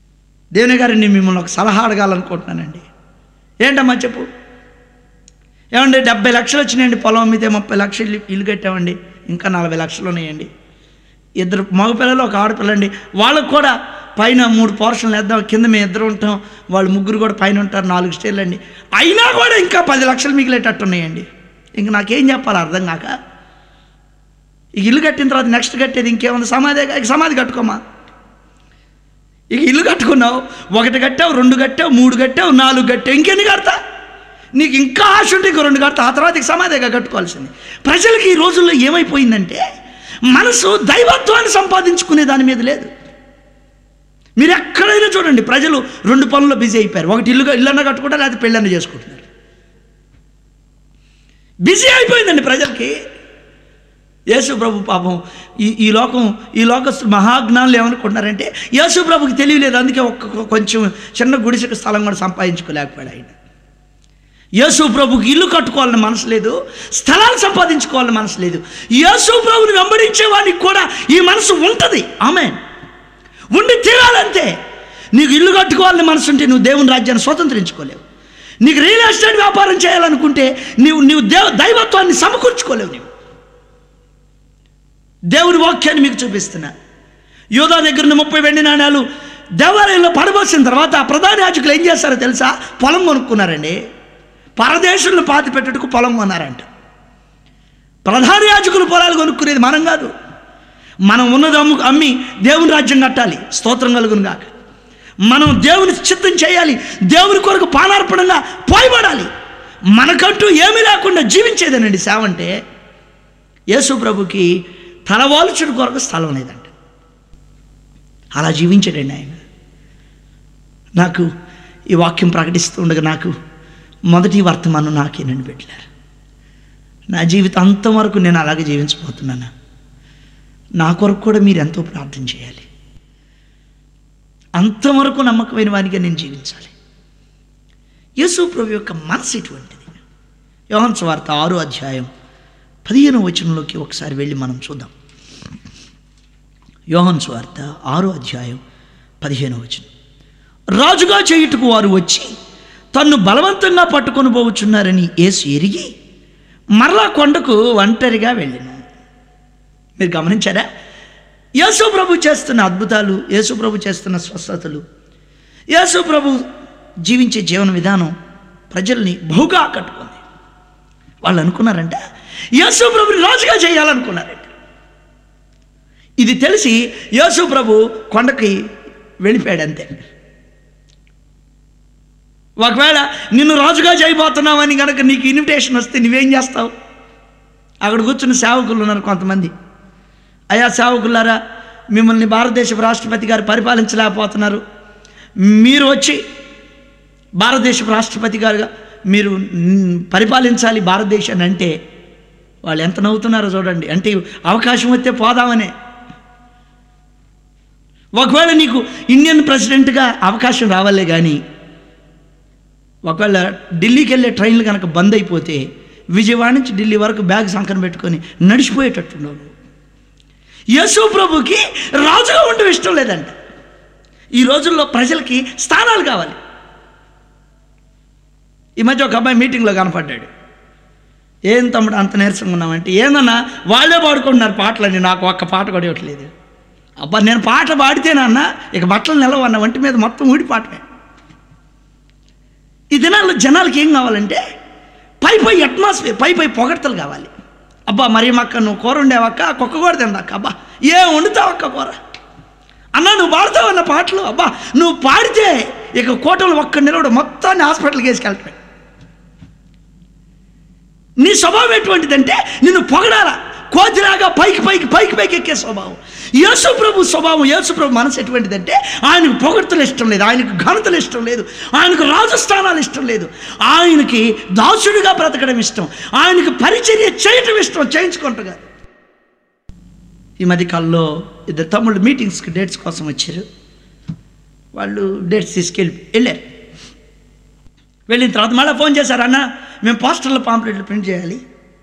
దేవుని గారు నేను మిమ్మల్ని ఒక సలహా అడగాలనుకుంటున్నానండి ఏంటమ్మా చెప్పు ఏమండి డెబ్బై లక్షలు వచ్చినాయండి పొలం అమ్మితే ముప్పై లక్షలు ఇల్లు- ఇల్లు కట్టామండి ఇంకా నలభై లక్షలు ఉన్నాయండి ఇద్దరు మగపిల్లలు ఒక ఆడపిల్ల అండి వాళ్ళకు కూడా పైన మూడు పోర్షన్లు వేద్దాం కింద మేము ఇద్దరు ఉంటాం వాళ్ళు ముగ్గురు కూడా పైన ఉంటారు నాలుగు స్టేర్లు అండి అయినా కూడా ఇంకా పది లక్షలు మిగిలేటట్టు ఉన్నాయండి ఇంక నాకేం చెప్పాలి అర్థం కాక ఇక ఇల్లు కట్టిన తర్వాత నెక్స్ట్ కట్టేది ఇంకేముంది సమాధి ఇక సమాధి కట్టుకోమా ఇక ఇల్లు కట్టుకున్నావు ఒకటి కట్టావు రెండు కట్టావు మూడు కట్టావు నాలుగు కట్టావు ఇంకెన్ని కడతా నీకు ఇంకా ఆశ ఉంటే ఇంకో రెండు కడతా ఆ తర్వాత ఇక సమాధిగా కట్టుకోవాల్సింది ప్రజలకి ఈ రోజుల్లో ఏమైపోయిందంటే మనసు దైవత్వాన్ని సంపాదించుకునే దాని మీద లేదు మీరు ఎక్కడైనా చూడండి ప్రజలు రెండు పనుల్లో బిజీ అయిపోయారు ఒకటి ఇల్లు ఇల్లన్నా కట్టుకుంటారు లేకపోతే పెళ్ళన్నా చేసుకుంటున్నారు బిజీ అయిపోయిందండి ప్రజలకి యేసు ప్రభు పాపం ఈ ఈ లోకం ఈ లోకస్తు మహాజ్ఞానులు ఏమనుకుంటున్నారంటే యేసు ప్రభుకి తెలియలేదు అందుకే ఒక్క కొంచెం చిన్న గుడిసెకు స్థలం కూడా సంపాదించుకోలేకపోయాడు ఆయన యేసు ప్రభుకి ఇల్లు కట్టుకోవాలని మనసు లేదు స్థలాలు సంపాదించుకోవాలని మనసు లేదు యేసు ప్రభుని వెంబడించే వానికి కూడా ఈ మనసు ఉంటుంది ఆమె ఉండి తీరాలంతే నీకు ఇల్లు కట్టుకోవాలని మనసు ఉంటే నువ్వు దేవుని రాజ్యాన్ని స్వతంత్రించుకోలేవు నీకు రియల్ ఎస్టేట్ వ్యాపారం చేయాలనుకుంటే నీవు నీవు దేవ దైవత్వాన్ని సమకూర్చుకోలేవు నీవు దేవుని వాక్యాన్ని మీకు చూపిస్తున్నా యోధా దగ్గర ఉన్న ముప్పై వెండి నాణ్యాలు దేవాలయంలో పడబోసిన తర్వాత ఆ ప్రధాన యాజకులు ఏం చేస్తారో తెలుసా పొలం కొనుక్కున్నారండి పరదేశంలో పాతి పెట్టుటకు పొలం కొన్నారంట ప్రధాన యాజకులు పొలాలు కొనుక్కునేది మనం కాదు మనం ఉన్నది అమ్ము అమ్మి దేవుని రాజ్యం కట్టాలి స్తోత్రం కలుగును గాక మనం దేవుని చిత్తం చేయాలి దేవుని కొరకు పానార్పణంగా పోయబడాలి మనకంటూ ఏమీ లేకుండా జీవించేదేనండి సేవ అంటే యేసు ప్రభుకి తలవాల్చుడు కొరకు స్థలం లేదంట అలా జీవించాడండి ఆయన నాకు ఈ వాక్యం ప్రకటిస్తూ ఉండగా నాకు మొదటి వర్తమానం నాకేనండి పెట్టారు నా జీవితం అంతవరకు నేను అలాగే జీవించబోతున్నాను నా కొరకు కూడా మీరు ఎంతో ప్రార్థన చేయాలి అంతవరకు నమ్మకమైన వానిగా నేను జీవించాలి యేసు ప్రభు యొక్క మనసు ఇటువంటిది యోహన్ స్వార్త ఆరో అధ్యాయం పదిహేను వచనంలోకి ఒకసారి వెళ్ళి మనం చూద్దాం యోహన్ స్వార్త ఆరో అధ్యాయం పదిహేను వచనం రాజుగా చేయుటకు వారు వచ్చి తన్ను బలవంతంగా పట్టుకొని పోవచ్చున్నారని యేసు ఎరిగి మరలా కొండకు ఒంటరిగా వెళ్ళిన మీరు గమనించారా యేసు ప్రభు చేస్తున్న అద్భుతాలు యేసు ప్రభు చేస్తున్న స్వస్థతలు యేసు ప్రభు జీవించే జీవన విధానం ప్రజల్ని బహుగా ఆకట్టుకుంది వాళ్ళు అనుకున్నారంట యేసు ప్రభుని రాజుగా చేయాలనుకున్నారంట ఇది తెలిసి యేసు ప్రభు కొండకి వెళ్ళిపోయాడు అంతే ఒకవేళ నిన్ను రాజుగా చేయబోతున్నావని కనుక నీకు ఇన్విటేషన్ వస్తే నువ్వేం చేస్తావు అక్కడ కూర్చున్న సేవకులు ఉన్నారు కొంతమంది అయా సేవకులారా మిమ్మల్ని భారతదేశ రాష్ట్రపతి గారు పరిపాలించలేకపోతున్నారు మీరు వచ్చి భారతదేశ రాష్ట్రపతి గారుగా మీరు న్, పరిపాలించాలి భారతదేశాన్ని అంటే వాళ్ళు ఎంత నవ్వుతున్నారో చూడండి అంటే అవకాశం వస్తే పోదామనే ఒకవేళ నీకు ఇండియన్ ప్రెసిడెంట్గా అవకాశం రావాలే కానీ ఒకవేళ ఢిల్లీకి వెళ్ళే ట్రైన్లు కనుక బంద్ అయిపోతే విజయవాడ నుంచి ఢిల్లీ వరకు బ్యాగ్ సంకన పెట్టుకొని నడిచిపోయేటట్టున్నావు నువ్వు. యేసు ప్రభుకి రాజుగా ఉండడం ఇష్టం లేదంట ఈ రోజుల్లో ప్రజలకి స్థానాలు కావాలి ఈ మధ్య ఒక అబ్బాయి మీటింగ్లో కనపడ్డాడు ఏం తమ్ముడు అంత నీరసంగా ఉన్నామంటే ఏందన్నా వాళ్ళే పాడుకుంటున్నారు పాటలని నాకు ఒక్క పాట కూడా ఇవ్వట్లేదు అబ్బా నేను పాట పాడితేనన్నా ఇక బట్టలు నిలవన్న వంటి మీద మొత్తం ఊడి పాటమే ఈ దినాల్లో జనాలకి ఏం కావాలంటే పై పై అట్మాస్ఫియర్ పై పై పొగడ్తలు కావాలి అబ్బా మరి అక్క నువ్వు కూర ఉండేవక్క కుక్క కూడా తిందాక అబ్బా ఏం వండుతావక్క కూర అన్నా నువ్వు పాడతావు అన్న పాటలు అబ్బా నువ్వు పాడితే ఇక కోటలు ఒక్క నిలవడం మొత్తాన్ని హాస్పిటల్కి వేసుకెళ్తాడు నీ స్వభావం ఎటువంటిదంటే నిన్ను పొగడాల కోతిలాగా పైకి పైకి పైకి పైకి ఎక్కే స్వభావం యేసు ప్రభు స్వభావం యేసు ప్రభు మనసు ఎటువంటిదంటే ఆయనకు పొగడ్తలు ఇష్టం లేదు ఆయనకు ఘనతలు ఇష్టం లేదు ఆయనకు రాజస్థానాలు ఇష్టం లేదు ఆయనకి దాసుడిగా బ్రతకడం ఇష్టం ఆయనకు పరిచర్య చేయటం ఇష్టం చేయించుకుంటగా ఈ మధ్యకాలంలో ఇద్దరు తమ్ముళ్ళు మీటింగ్స్కి డేట్స్ కోసం వచ్చారు వాళ్ళు డేట్స్ తీసుకెళ్ళి వెళ్ళారు వెళ్ళిన తర్వాత మళ్ళీ ఫోన్ చేశారు అన్న మేము పోస్టర్లో పాంప్లెట్లు ప్రింట్ చేయాలి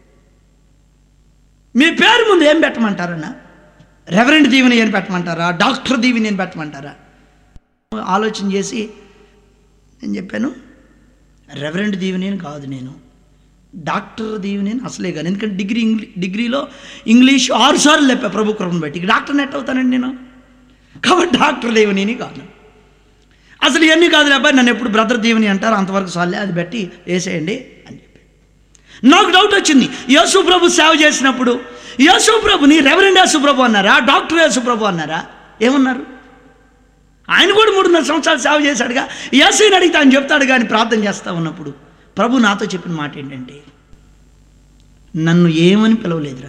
మీ పేరు ముందు ఏం పెట్టమంటారన్న రెవరెంట్ దీవెని ఏం పెట్టమంటారా డాక్టర్ దీవెని ఏం పెట్టమంటారా ఆలోచన చేసి నేను చెప్పాను రెవరెంట్ దీవెనేని కాదు నేను డాక్టర్ దీవెనేని అసలే కాదు ఎందుకంటే డిగ్రీ ఇంగ్లీ డిగ్రీలో ఇంగ్లీష్ ఆరు సార్లు లేపా ప్రభు కృపను బట్టి ఇక డాక్టర్ నెట్ అవుతానండి నేను కాబట్టి డాక్టర్ దేవుని కాదు అసలు ఇవన్నీ కాదు అబ్బాయి నన్ను ఎప్పుడు బ్రదర్ దేవుని అంటారు అంతవరకు సార్లే అది పెట్టి వేసేయండి అని చెప్పి నాకు డౌట్ వచ్చింది యేసు ప్రభు సేవ చేసినప్పుడు యేసు ప్రభుని రెవరెండ్ యేసు ప్రభు అన్నారా డాక్టర్ యేసు ప్రభు అన్నారా ఏమన్నారు ఆయన కూడా మూడున్నర సంవత్సరాలు సేవ చేశాడుగా యేసుని అడిగితే ఆయన చెప్తాడు కానీ ప్రార్థన చేస్తా ఉన్నప్పుడు ప్రభు నాతో చెప్పిన మాట ఏంటంటే నన్ను ఏమని పిలవలేదురా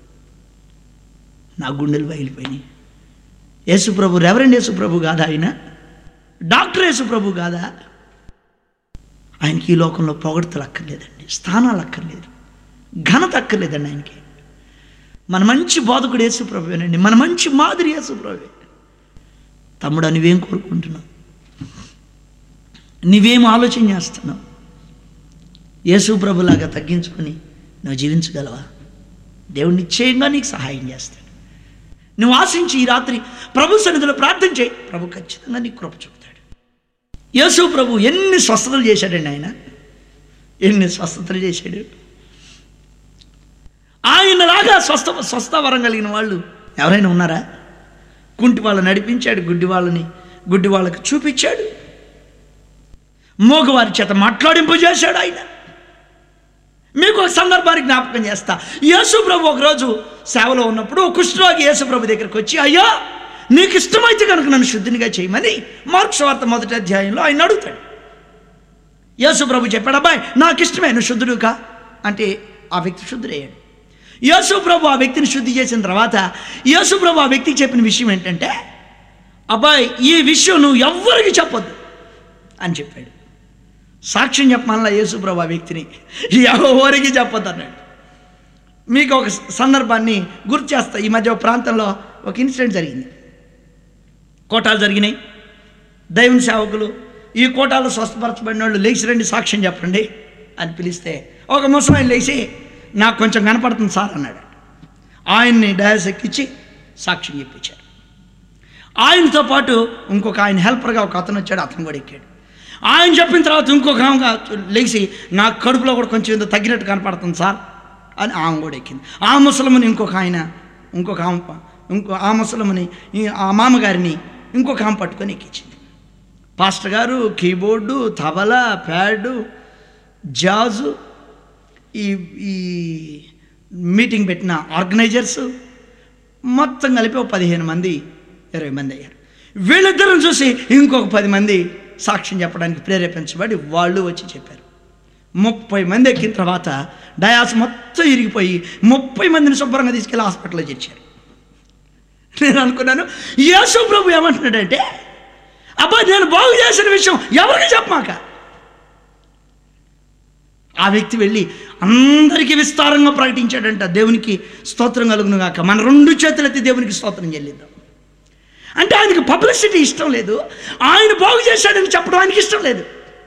నా గుండెలు బయలిపోయినాయి యేసు ప్రభు రెవరెండ్ యేసు ప్రభు కాదా ఆయన డాక్టర్ యేసు ప్రభు కాదా ఆయనకి ఈ లోకంలో పొగడతలు అక్కర్లేదండి స్థానాలు అక్కర్లేదు ఘనత అక్కర్లేదండి ఆయనకి మన మంచి బోధకుడు యేసు ప్రభువేనండి మన మంచి మాదిరి యేసు ప్రభువే తమ్ముడు నువ్వేం కోరుకుంటున్నావు నువ్వేం ఆలోచన చేస్తున్నావు యేసు ప్రభులాగా తగ్గించుకొని నువ్వు జీవించగలవా దేవుడు నిశ్చయంగా నీకు సహాయం చేస్తాడు నువ్వు ఆశించి ఈ రాత్రి ప్రభు సన్నిధిలో ప్రార్థన చేయి ప్రభు ఖచ్చితంగా నీకు కృప చూపుతాడు యేసు ప్రభు ఎన్ని స్వస్థతలు చేశాడండి ఆయన ఎన్ని స్వస్థతలు చేశాడు ఆయనలాగా స్వస్థ స్వస్థ వరం కలిగిన వాళ్ళు ఎవరైనా ఉన్నారా కుంటి వాళ్ళని నడిపించాడు గుడ్డి వాళ్ళని గుడ్డి వాళ్ళకి చూపించాడు మోగవారి చేత మాట్లాడింపు చేశాడు ఆయన మీకు ఒక సందర్భానికి జ్ఞాపకం చేస్తా యేసు ప్రభు ఒకరోజు సేవలో ఉన్నప్పుడు ఒక కుష్ఠరోగి యేసు ప్రభు దగ్గరికి వచ్చి అయ్యా నీకు ఇష్టమైతే కనుక నన్ను శుద్ధినిగా చేయమని మార్క్స్ వార్త మొదటి అధ్యాయంలో ఆయన అడుగుతాడు యేసు ప్రభు చెప్పాడు అబ్బాయి నాకు ఇష్టమే నువ్వు శుద్ధుడుగా అంటే ఆ వ్యక్తి శుద్ధుడయ్యాడు యేసు ప్రభు ఆ వ్యక్తిని శుద్ధి చేసిన తర్వాత యేసు ప్రభు ఆ వ్యక్తికి చెప్పిన విషయం ఏంటంటే అబ్బాయి ఈ విషయం నువ్వు ఎవ్వరికి చెప్పొద్దు అని చెప్పాడు సాక్ష్యం చెప్పమల్లా యేసు ప్రభు ఆ వ్యక్తిని ఎవరికి చెప్పొద్దు అన్నాడు మీకు ఒక సందర్భాన్ని గుర్తు చేస్తా ఈ మధ్య ఒక ప్రాంతంలో ఒక ఇన్సిడెంట్ జరిగింది కోటాలు జరిగినాయి దైవం సేవకులు ఈ కోటాలో స్వస్థపరచబడిన వాళ్ళు లేచి రండి సాక్ష్యం చెప్పండి అని పిలిస్తే ఒక ముసలాయన లేచి నాకు కొంచెం కనపడుతుంది సార్ అన్నాడు ఆయన్ని డయాస్ ఎక్కించి సాక్ష్యం చెప్పించాడు ఆయనతో పాటు ఇంకొక ఆయన హెల్పర్గా ఒక అతను వచ్చాడు అతను కూడా ఎక్కాడు ఆయన చెప్పిన తర్వాత ఇంకొక ఆమె లేచి నా కడుపులో కూడా కొంచెం ఏదో తగ్గినట్టు కనపడుతుంది సార్ అని ఆమె కూడా ఎక్కింది ఆ ముసలమ్మని ఇంకొక ఆయన ఇంకొక ఆమె ప- ఇంకో ఆ ముసలమ్మని ఈ ఆ మామగారిని ఇంకొక ఆమె పట్టుకొని ఎక్కించింది పాస్టర్ గారు కీబోర్డు తబలా ప్యాడు జాజు ఈ ఈ మీటింగ్ పెట్టిన ఆర్గనైజర్స్ మొత్తం కలిపి ఒక పదిహేను మంది ఇరవై మంది అయ్యారు వీళ్ళిద్దరం చూసి ఇంకొక పది మంది సాక్ష్యం చెప్పడానికి ప్రేరేపించబడి వాళ్ళు వచ్చి చెప్పారు ముప్పై మంది ఎక్కిన తర్వాత డయాస్ మొత్తం ఇరిగిపోయి ముప్పై మందిని శుభ్రంగా తీసుకెళ్ళి హాస్పిటల్లో చేర్చారు నేను అనుకున్నాను యేసు ప్రభు ఏమంటున్నాడంటే అబ్బా నేను బాగు చేసిన విషయం ఎవరికి చెప్పమాక ఆ వ్యక్తి వెళ్ళి అందరికీ విస్తారంగా ప్రకటించాడంట దేవునికి స్తోత్రం కలుగును గాక మన రెండు చేతులెత్తి దేవునికి స్తోత్రం చెల్లిద్దాం అంటే ఆయనకి పబ్లిసిటీ ఇష్టం లేదు ఆయన బాగు చేశాడని చెప్పడం ఆయనకి ఇష్టం లేదు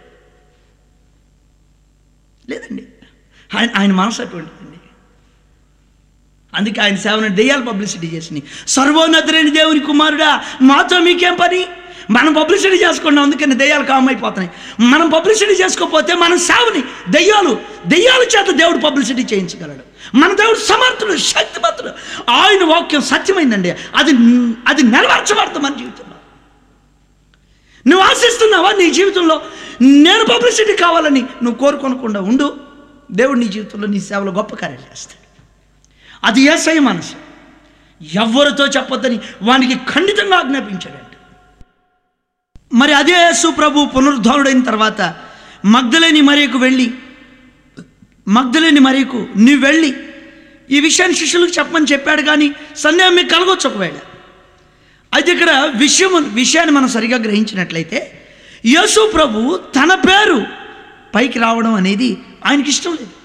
లేదండి ఆయన ఆయన మనసు అటువంటిదండి అందుకే ఆయన సేవను దెయ్యాలు పబ్లిసిటీ చేసినాయి సర్వోన్నతులైన దేవుని కుమారుడా మాతో మీకేం పని మనం పబ్లిసిటీ చేసుకున్నాం అందుకని దెయ్యాలు కామ్ అయిపోతున్నాయి మనం పబ్లిసిటీ చేసుకోకపోతే మన సేవని దెయ్యాలు దెయ్యాల చేత దేవుడు పబ్లిసిటీ చేయించగలడు మన దేవుడు సమర్థుడు శక్తిమంతుడు ఆయన వాక్యం సత్యమైందండి అది అది నెరవేర్చబడుతుంది మన జీవితంలో నువ్వు ఆశిస్తున్నావా నీ జీవితంలో నేను పబ్లిసిటీ కావాలని నువ్వు కోరుకొనకుండా ఉండు దేవుడు నీ జీవితంలో నీ సేవలో గొప్ప కార్యాలు చేస్తాడు అది ఏసై మనసు ఎవరితో చెప్పొద్దని వానికి ఖండితంగా ఆజ్ఞాపించాడంట మరి అదే యేసు ప్రభు పునరుద్ధరుడైన తర్వాత మగ్ధలేని మరియకు వెళ్ళి మగ్ధలేని మరియకు నువ్వు వెళ్ళి ఈ విషయాన్ని శిష్యులకు చెప్పమని చెప్పాడు కానీ సందేహం మీకు కలగొచ్చు ఒకవేళ అయితే ఇక్కడ విషయం విషయాన్ని మనం సరిగా గ్రహించినట్లయితే యేసు ప్రభు తన పేరు పైకి రావడం అనేది ఆయనకి ఇష్టం లేదు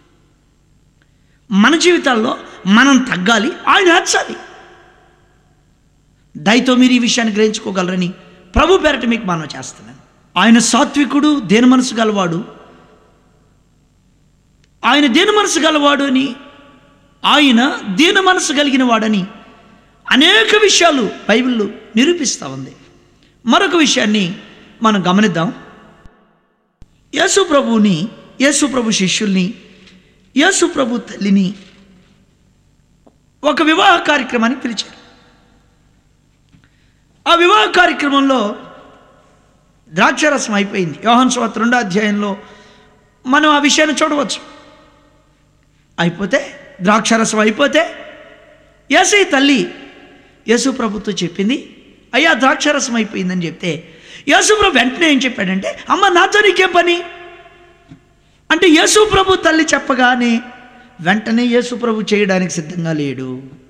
మన జీవితాల్లో మనం తగ్గాలి ఆయన హెచ్చాలి దయతో మీరు ఈ విషయాన్ని గ్రహించుకోగలరని ప్రభు పేరట మీకు మనం చేస్తున్నాను ఆయన సాత్వికుడు దేని మనసు గలవాడు ఆయన దేని మనసు గలవాడు అని ఆయన దీన మనసు కలిగిన వాడని అనేక విషయాలు బైబిల్లో నిరూపిస్తూ ఉంది మరొక విషయాన్ని మనం గమనిద్దాం యేసు ప్రభువుని యేసు ప్రభు శిష్యుల్ని యేసు ప్రభు తల్లిని ఒక వివాహ కార్యక్రమానికి పిలిచారు ఆ వివాహ కార్యక్రమంలో ద్రాక్షరసం అయిపోయింది యోహన్ స్వాత రెండో అధ్యాయంలో మనం ఆ విషయాన్ని చూడవచ్చు అయిపోతే ద్రాక్షరసం అయిపోతే యేసై తల్లి యేసు ప్రభుతో చెప్పింది అయ్యా ద్రాక్షరసం అయిపోయిందని చెప్తే యేసు ప్రభు వెంటనే ఏం చెప్పాడంటే అమ్మ నాతో నీకేం పని అంటే యేసు ప్రభు తల్లి చెప్పగానే వెంటనే యేసు ప్రభు చేయడానికి సిద్ధంగా లేడు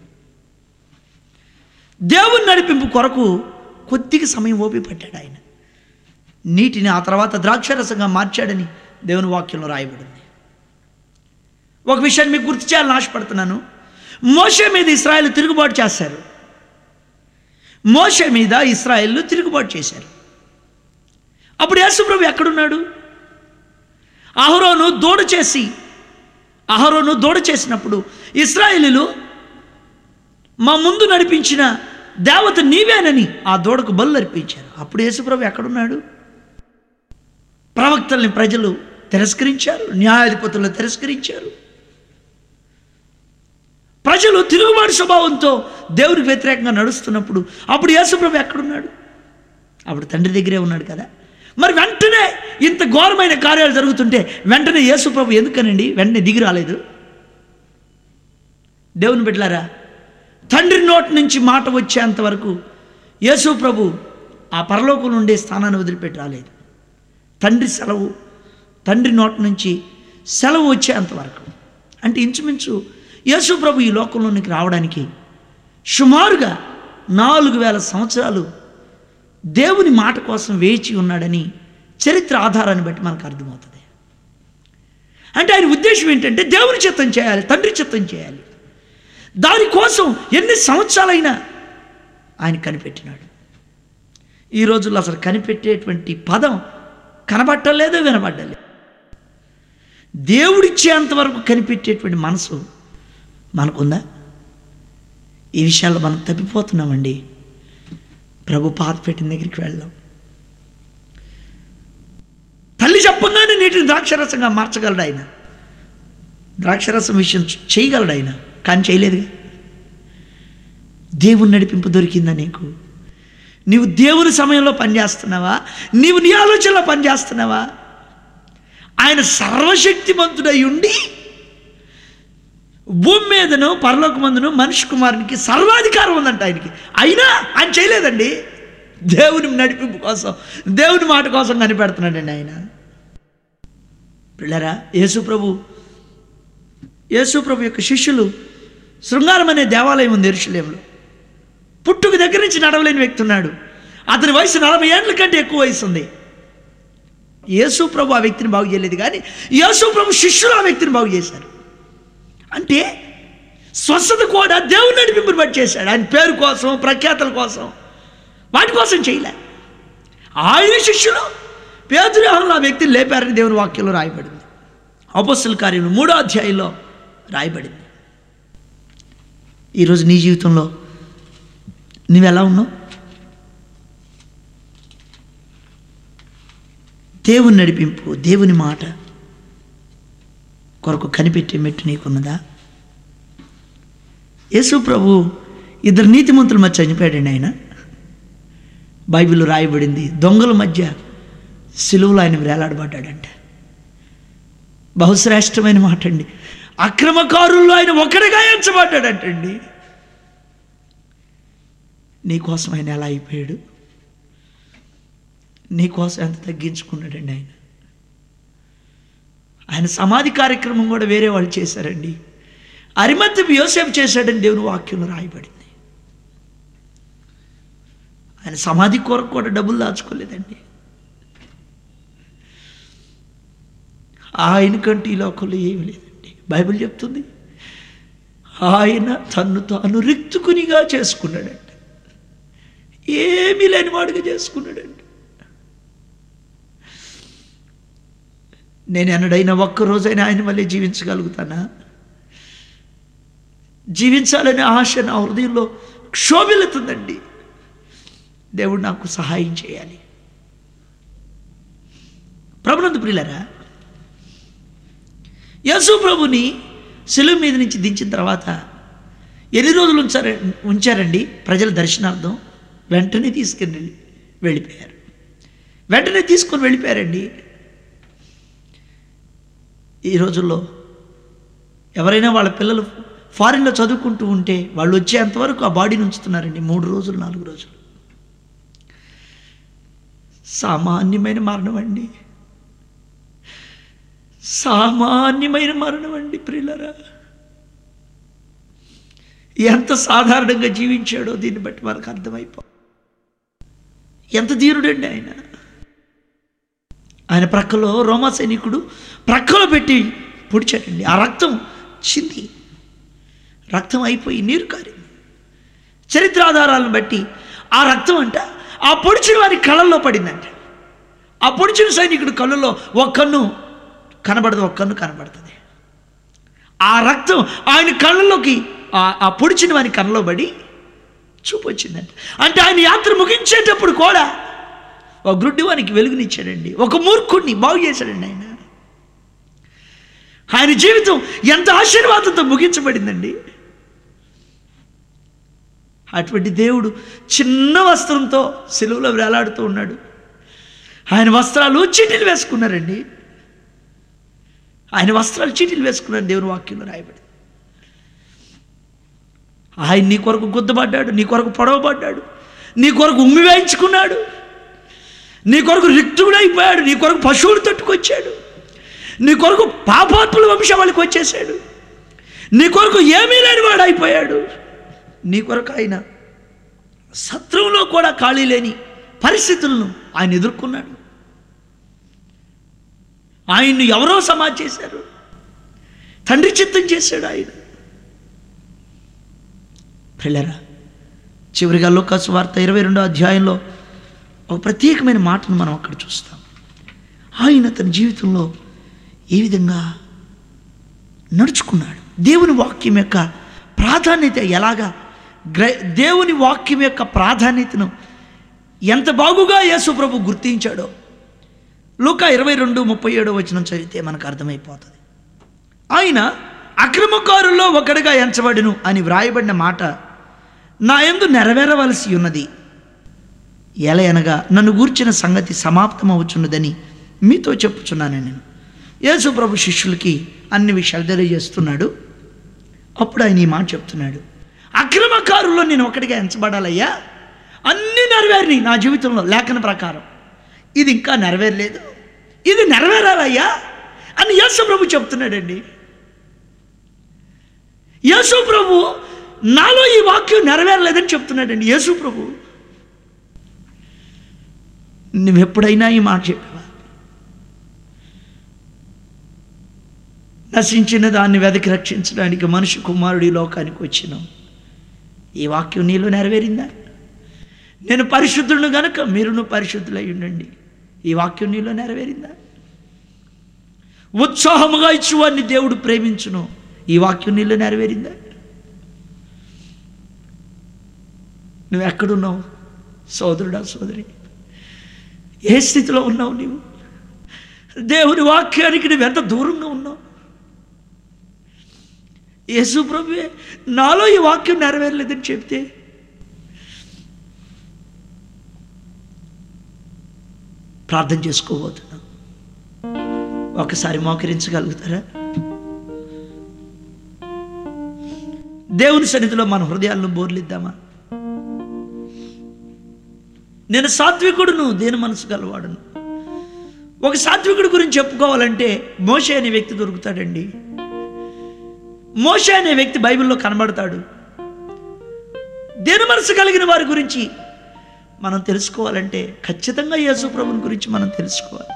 దేవుని నడిపింపు కొరకు కొద్దిగా సమయం ఓపి పట్టాడు ఆయన నీటిని ఆ తర్వాత ద్రాక్షరసంగా మార్చాడని దేవుని వాక్యంలో రాయబడింది ఒక విషయాన్ని మీకు గుర్తు చేయాలని ఆశపడుతున్నాను మోషే మీద ఇస్రాయేల్ తిరుగుబాటు చేశారు మోషే మీద ఇస్రాయేల్ తిరుగుబాటు చేశారు అప్పుడు యేసుప్రభు ఎక్కడున్నాడు అహరోను దూడ చేసి అహరోను దూడ చేసినప్పుడు ఇస్రాయేలీలు మా ముందు నడిపించిన దేవత నీవేనని ఆ దూడకు బలు అర్పించారు అప్పుడు యేసుప్రభు ఎక్కడున్నాడు ప్రవక్తల్ని ప్రజలు తిరస్కరించారు న్యాయాధిపతులను తిరస్కరించారు ప్రజలు తిరుగుబాటు స్వభావంతో దేవునికి వ్యతిరేకంగా నడుస్తున్నప్పుడు అప్పుడు యేసుప్రభు ఎక్కడున్నాడు అప్పుడు తండ్రి దగ్గరే ఉన్నాడు కదా మరి వెంటనే ఇంత ఘోరమైన కార్యాలు జరుగుతుంటే వెంటనే యేసుప్రభు ఎందుకనండి వెంటనే దిగి రాలేదు దేవుని బిడ్డలారా తండ్రి నోటి నుంచి మాట వచ్చేంత వరకు యేసు ప్రభు ఆ పరలోకం నుండే స్థానాన్ని వదిలిపెట్టి రాలేదు తండ్రి సెలవు తండ్రి నోటి నుంచి సెలవు వచ్చేంత వరకు అంటే ఇంచుమించు యేసు ప్రభు ఈ లోకంలోనికి రావడానికి సుమారుగా నాలుగు వేల సంవత్సరాలు దేవుని మాట కోసం వేచి ఉన్నాడని చరిత్ర ఆధారాన్ని బట్టి మనకు అర్థమవుతుంది అంటే ఆయన ఉద్దేశం ఏంటంటే దేవుని చిత్తం చేయాలి తండ్రి చిత్తం చేయాలి దానికోసం ఎన్ని సంవత్సరాలైనా ఆయన కనిపెట్టినాడు ఈ రోజుల్లో అసలు కనిపెట్టేటువంటి పదం కనబట్టలేదు వినబడ్డలేదు దేవుడిచ్చేంత వరకు కనిపెట్టేటువంటి మనసు మనకుందా ఈ విషయాల్లో మనం తప్పిపోతున్నామండి ప్రభు పాత పెట్టిన దగ్గరికి వెళ్దాం తల్లి చెప్పగానే నీటిని ద్రాక్షరసంగా మార్చగలడు ఆయన ద్రాక్షరసం విషయం చేయగలడు ఆయన కానీ చేయలేదుగా దేవుని నడిపింపు దొరికిందా నీకు నీవు దేవుని సమయంలో పనిచేస్తున్నావా నీవు నీ ఆలోచనలో పనిచేస్తున్నావా ఆయన సర్వశక్తిమంతుడై ఉండి భూమి మీదను పరలోక మందును మనిషి కుమారునికి సర్వాధికారం ఉందంట ఆయనకి అయినా ఆయన చేయలేదండి దేవుని నడిపింపు కోసం దేవుని మాట కోసం కనిపెడుతున్నాడండి ఆయన పిల్లరా యేసు ప్రభు యేసు ప్రభు యొక్క శిష్యులు శృంగారం అనే దేవాలయం ఉంది ఎరుషులేంలో పుట్టుక దగ్గర నుంచి నడవలేని వ్యక్తి ఉన్నాడు అతని వయసు నలభై ఏళ్ళ కంటే ఎక్కువ వయసు ఉంది యేసు ప్రభు ఆ వ్యక్తిని బాగు చేయలేదు కానీ యేసు ప్రభు శిష్యులు ఆ వ్యక్తిని బాగు చేశారు అంటే స్వస్థత కూడా దేవుని నడిపింపుని బట్టి చేశాడు ఆయన పేరు కోసం ప్రఖ్యాతల కోసం వాటి కోసం చేయలే ఆయన శిష్యులు పేదరిహంలో ఆ వ్యక్తిని లేపారని దేవుని వాక్యంలో రాయబడింది అపస్సుల కార్యంలో మూడో అధ్యాయంలో రాయబడింది ఈరోజు నీ జీవితంలో నువ్వు ఎలా ఉన్నావు దేవుని నడిపింపు దేవుని మాట కొరకు కనిపెట్టే మెట్టు నీకున్నదా యేసు ప్రభు ఇద్దరు నీతిమంతుల మధ్య చనిపోయాడండి ఆయన బైబిల్ రాయబడింది దొంగల మధ్య సిలువలో ఆయన వేలాడబడ్డాడంట బహుశ్రేష్టమైన మాట అండి అక్రమకారుల్లో ఆయన ఒకటిగా ఎంచబడ్డాడంటండి నీకోసం ఆయన ఎలా అయిపోయాడు నీకోసం ఎంత తగ్గించుకున్నాడండి ఆయన ఆయన సమాధి కార్యక్రమం కూడా వేరే వాళ్ళు చేశారండి అరిమత్తి యోసేపు చేశాడని దేవుని వాక్యంలో రాయబడింది ఆయన సమాధి కొరకు కూడా డబ్బులు దాచుకోలేదండి ఆయన కంటే ఈ లోకంలో ఏమీ లేదండి బైబిల్ చెప్తుంది ఆయన తన్ను తాను రిక్తుకునిగా చేసుకున్నాడండి ఏమీ లేనివాడుగా చేసుకున్నాడండి నేను ఎన్నడైనా ఒక్క రోజైనా ఆయన మళ్ళీ జీవించగలుగుతానా జీవించాలనే ఆశ నా హృదయంలో క్షోభిల్లుతుందండి దేవుడు నాకు సహాయం చేయాలి ప్రభునందు ప్రియులరా యేసు ప్రభుని సెలువు మీద నుంచి దించిన తర్వాత ఎన్ని రోజులు ఉంచార ఉంచారండి ప్రజల దర్శనార్థం వెంటనే తీసుకుని వెళ్ళిపోయారు వెంటనే తీసుకొని వెళ్ళిపోయారండి ఈ రోజుల్లో ఎవరైనా వాళ్ళ పిల్లలు ఫారిన్లో చదువుకుంటూ ఉంటే వాళ్ళు వచ్చేంతవరకు ఆ బాడీని ఉంచుతున్నారండి మూడు రోజులు నాలుగు రోజులు సామాన్యమైన మరణం అండి సామాన్యమైన మరణం అండి ప్రియులరా ఎంత సాధారణంగా జీవించాడో దీన్ని బట్టి మనకు అర్థమైపో ఎంత ధీరుడండి ఆయన ఆయన ప్రక్కలో రోమా సైనికుడు ప్రక్కలో పెట్టి పొడిచాడండి ఆ రక్తం చింది రక్తం అయిపోయి నీరు కారింది చరిత్ర ఆధారాలను బట్టి ఆ రక్తం అంట ఆ పొడిచిన వారి కళ్ళల్లో పడిందంట ఆ పొడిచిన సైనికుడు కళ్ళలో ఒక కన్ను కనబడదు ఒక కన్ను కనబడుతుంది ఆ రక్తం ఆయన కళ్ళలోకి ఆ- ఆ పొడిచిన వారి కళ్ళలో పడి చూపు వచ్చిందంట అంటే ఆయన యాత్ర ముగించేటప్పుడు కూడా ఒక గ్రుడ్డి వానికి వెలుగునిచ్చాడండి ఒక మూర్ఖుడిని బాగు చేశాడండి ఆయన ఆయన జీవితం ఎంత ఆశీర్వాదంతో ముగించబడిందండి అటువంటి దేవుడు చిన్న వస్త్రంతో సెలువులో వేలాడుతూ ఉన్నాడు ఆయన వస్త్రాలు చీటీలు వేసుకున్నారండి ఆయన వస్త్రాలు చీటీలు వేసుకున్నారు దేవుని వాక్యంలో రాయబడి ఆయన నీ కొరకు గుద్దబడ్డాడు నీ కొరకు పొడవబడ్డాడు నీ కొరకు ఉమ్మి వేయించుకున్నాడు నీ కొరకు రిక్తుడు అయిపోయాడు నీ కొరకు పశువులు తట్టుకొచ్చాడు నీ కొరకు పాపాత్ముల వంశావళికి వచ్చేసాడు నీ కొరకు ఏమీ లేని వాడు అయిపోయాడు నీ కొరకు ఆయన శత్రువులో కూడా ఖాళీ లేని పరిస్థితులను ఆయన ఎదుర్కొన్నాడు ఆయన్ను ఎవరో సమాజ్ చేశారు తండ్రి చిత్తం చేశాడు ఆయన పిల్లరా చివరిగా లోకాసు వార్త ఇరవై రెండో అధ్యాయంలో ఒక ప్రత్యేకమైన మాటను మనం అక్కడ చూస్తాం ఆయన తన జీవితంలో ఏ విధంగా నడుచుకున్నాడు దేవుని వాక్యం యొక్క ప్రాధాన్యత ఎలాగా గ్ర దేవుని వాక్యం యొక్క ప్రాధాన్యతను ఎంత బాగుగా యేసు ప్రభు గుర్తించాడో లూక ఇరవై రెండు ముప్పై ఏడో వచనం చదివితే మనకు అర్థమైపోతుంది ఆయన అక్రమకారుల్లో ఒకడిగా ఎంచబడును అని వ్రాయబడిన మాట నా యందు నెరవేరవలసి ఉన్నది ఎలా అనగా నన్ను గూర్చిన సంగతి సమాప్తమవుచున్నదని మీతో చెప్పుచున్నాను నేను యేసు ప్రభు శిష్యులకి అన్ని విషయాలు తెలియజేస్తున్నాడు అప్పుడు ఆయన ఈ మాట చెప్తున్నాడు అక్రమకారుల్లో నేను ఒకటిగా ఎంచబడాలయ్యా అన్ని నెరవేరినాయి నా జీవితంలో లేఖన ప్రకారం ఇది ఇంకా నెరవేరలేదు ఇది నెరవేరాలయ్యా అని యేసు ప్రభు చెప్తున్నాడండి యేసు ప్రభు నాలో ఈ వాక్యం నెరవేరలేదని చెప్తున్నాడండి యేసు ప్రభు నువ్వెప్పుడైనా ఈ మాట చెప్పావా నశించిన దాన్ని వెదకి రక్షించడానికి మనిషి కుమారుడు ఈ లోకానికి వచ్చినాం ఈ వాక్యం నీలో నెరవేరిందా నేను పరిశుద్ధులను గనుక మీరును పరిశుద్ధులై ఉండండి ఈ వాక్యం నీలో నెరవేరిందా ఉత్సాహముగా ఇచ్చువాన్ని దేవుడు ప్రేమించును ఈ వాక్యం నీలో నెరవేరిందా నువ్వు ఎక్కడున్నావు సోదరుడా సోదరి ఏ స్థితిలో ఉన్నావు నీవు దేవుని వాక్యానికి నువ్వు ఎంత దూరంగా ఉన్నావు యేసు ప్రభువే నాలో ఈ వాక్యం నెరవేరలేదని చెప్తే ప్రార్థన చేసుకోబోతున్నా ఒకసారి మోకరించగలుగుతారా దేవుని సన్నిధిలో మన హృదయాలను బోర్లిద్దామా నేను సాత్వికుడును దేని మనసు గలవాడును ఒక సాత్వికుడి గురించి చెప్పుకోవాలంటే మోషే అనే వ్యక్తి దొరుకుతాడండి మోషే అనే వ్యక్తి బైబిల్లో కనబడతాడు దేని మనసు కలిగిన వారి గురించి మనం తెలుసుకోవాలంటే ఖచ్చితంగా యేసు ప్రభుని గురించి మనం తెలుసుకోవాలి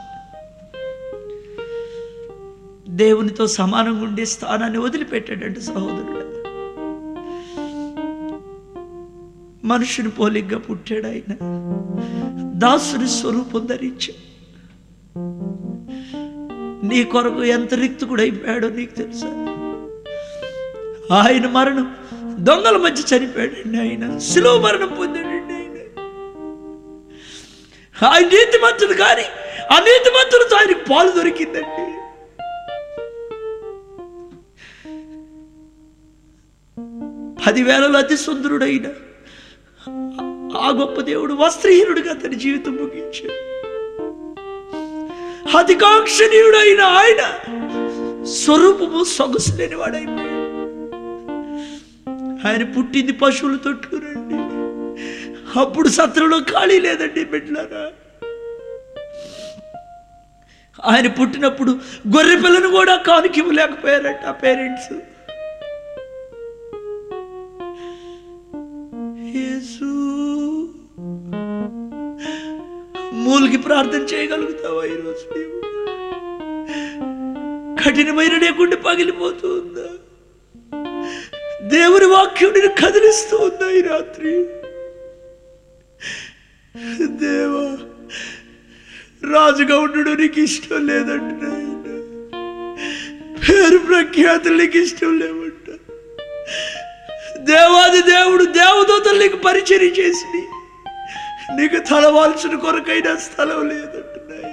దేవునితో సమానంగా ఉండే స్థానాన్ని వదిలిపెట్టాడంటే సహోదరుడు మనుషుని పోలిగ్గా పుట్టాడు ఆయన దాసుని స్వరూపం ధరించాడు నీ కొరకు ఎంత రిక్తుకుడు అయిపోయాడో నీకు తెలుసా ఆయన మరణం దొంగల మధ్య చనిపోయాడండి ఆయన శిలువ మరణం పొందాడండి ఆయన ఆయన నీతిమంతుడు కానీ ఆ నీతిమంతులతో ఆయనకు పాలు దొరికిందండి పదివేలలో అతి సుందరుడైన ఆ గొప్ప దేవుడు వస్త్రహీనుడిగా తన జీవితం ముగించాడు అధికాంక్షణీయుడైన ఆయన స్వరూపము సొగసు లేనివాడైపోయాడు ఆయన పుట్టింది పశువుల తొట్టుకురండి అప్పుడు సత్రంలో ఖాళీ లేదండి బిడ్డలారా ఆయన పుట్టినప్పుడు గొర్రె పిల్లను కూడా కానుకివ్వలేకపోయారట ఆ పేరెంట్స్ యేసు మూలికి ప్రార్థన చేయగలుగుతావా ఈరోజు నీవు కఠినమైన లేకుండా పగిలిపోతూ ఉందా దేవుని వాక్యం నేను కదిలిస్తూ ఉందా ఈ రాత్రి దేవా రాజుగా ఉండడం నీకు ఇష్టం లేదంట నాయన. పేరు ప్రఖ్యాతులు నీకు ఇష్టం లేవంట దేవాది దేవుడు దేవదూతలు నీకు పరిచయం చేసి నీకు తలవాల్సిన కొరకైనా స్థలం లేదంట నాయన.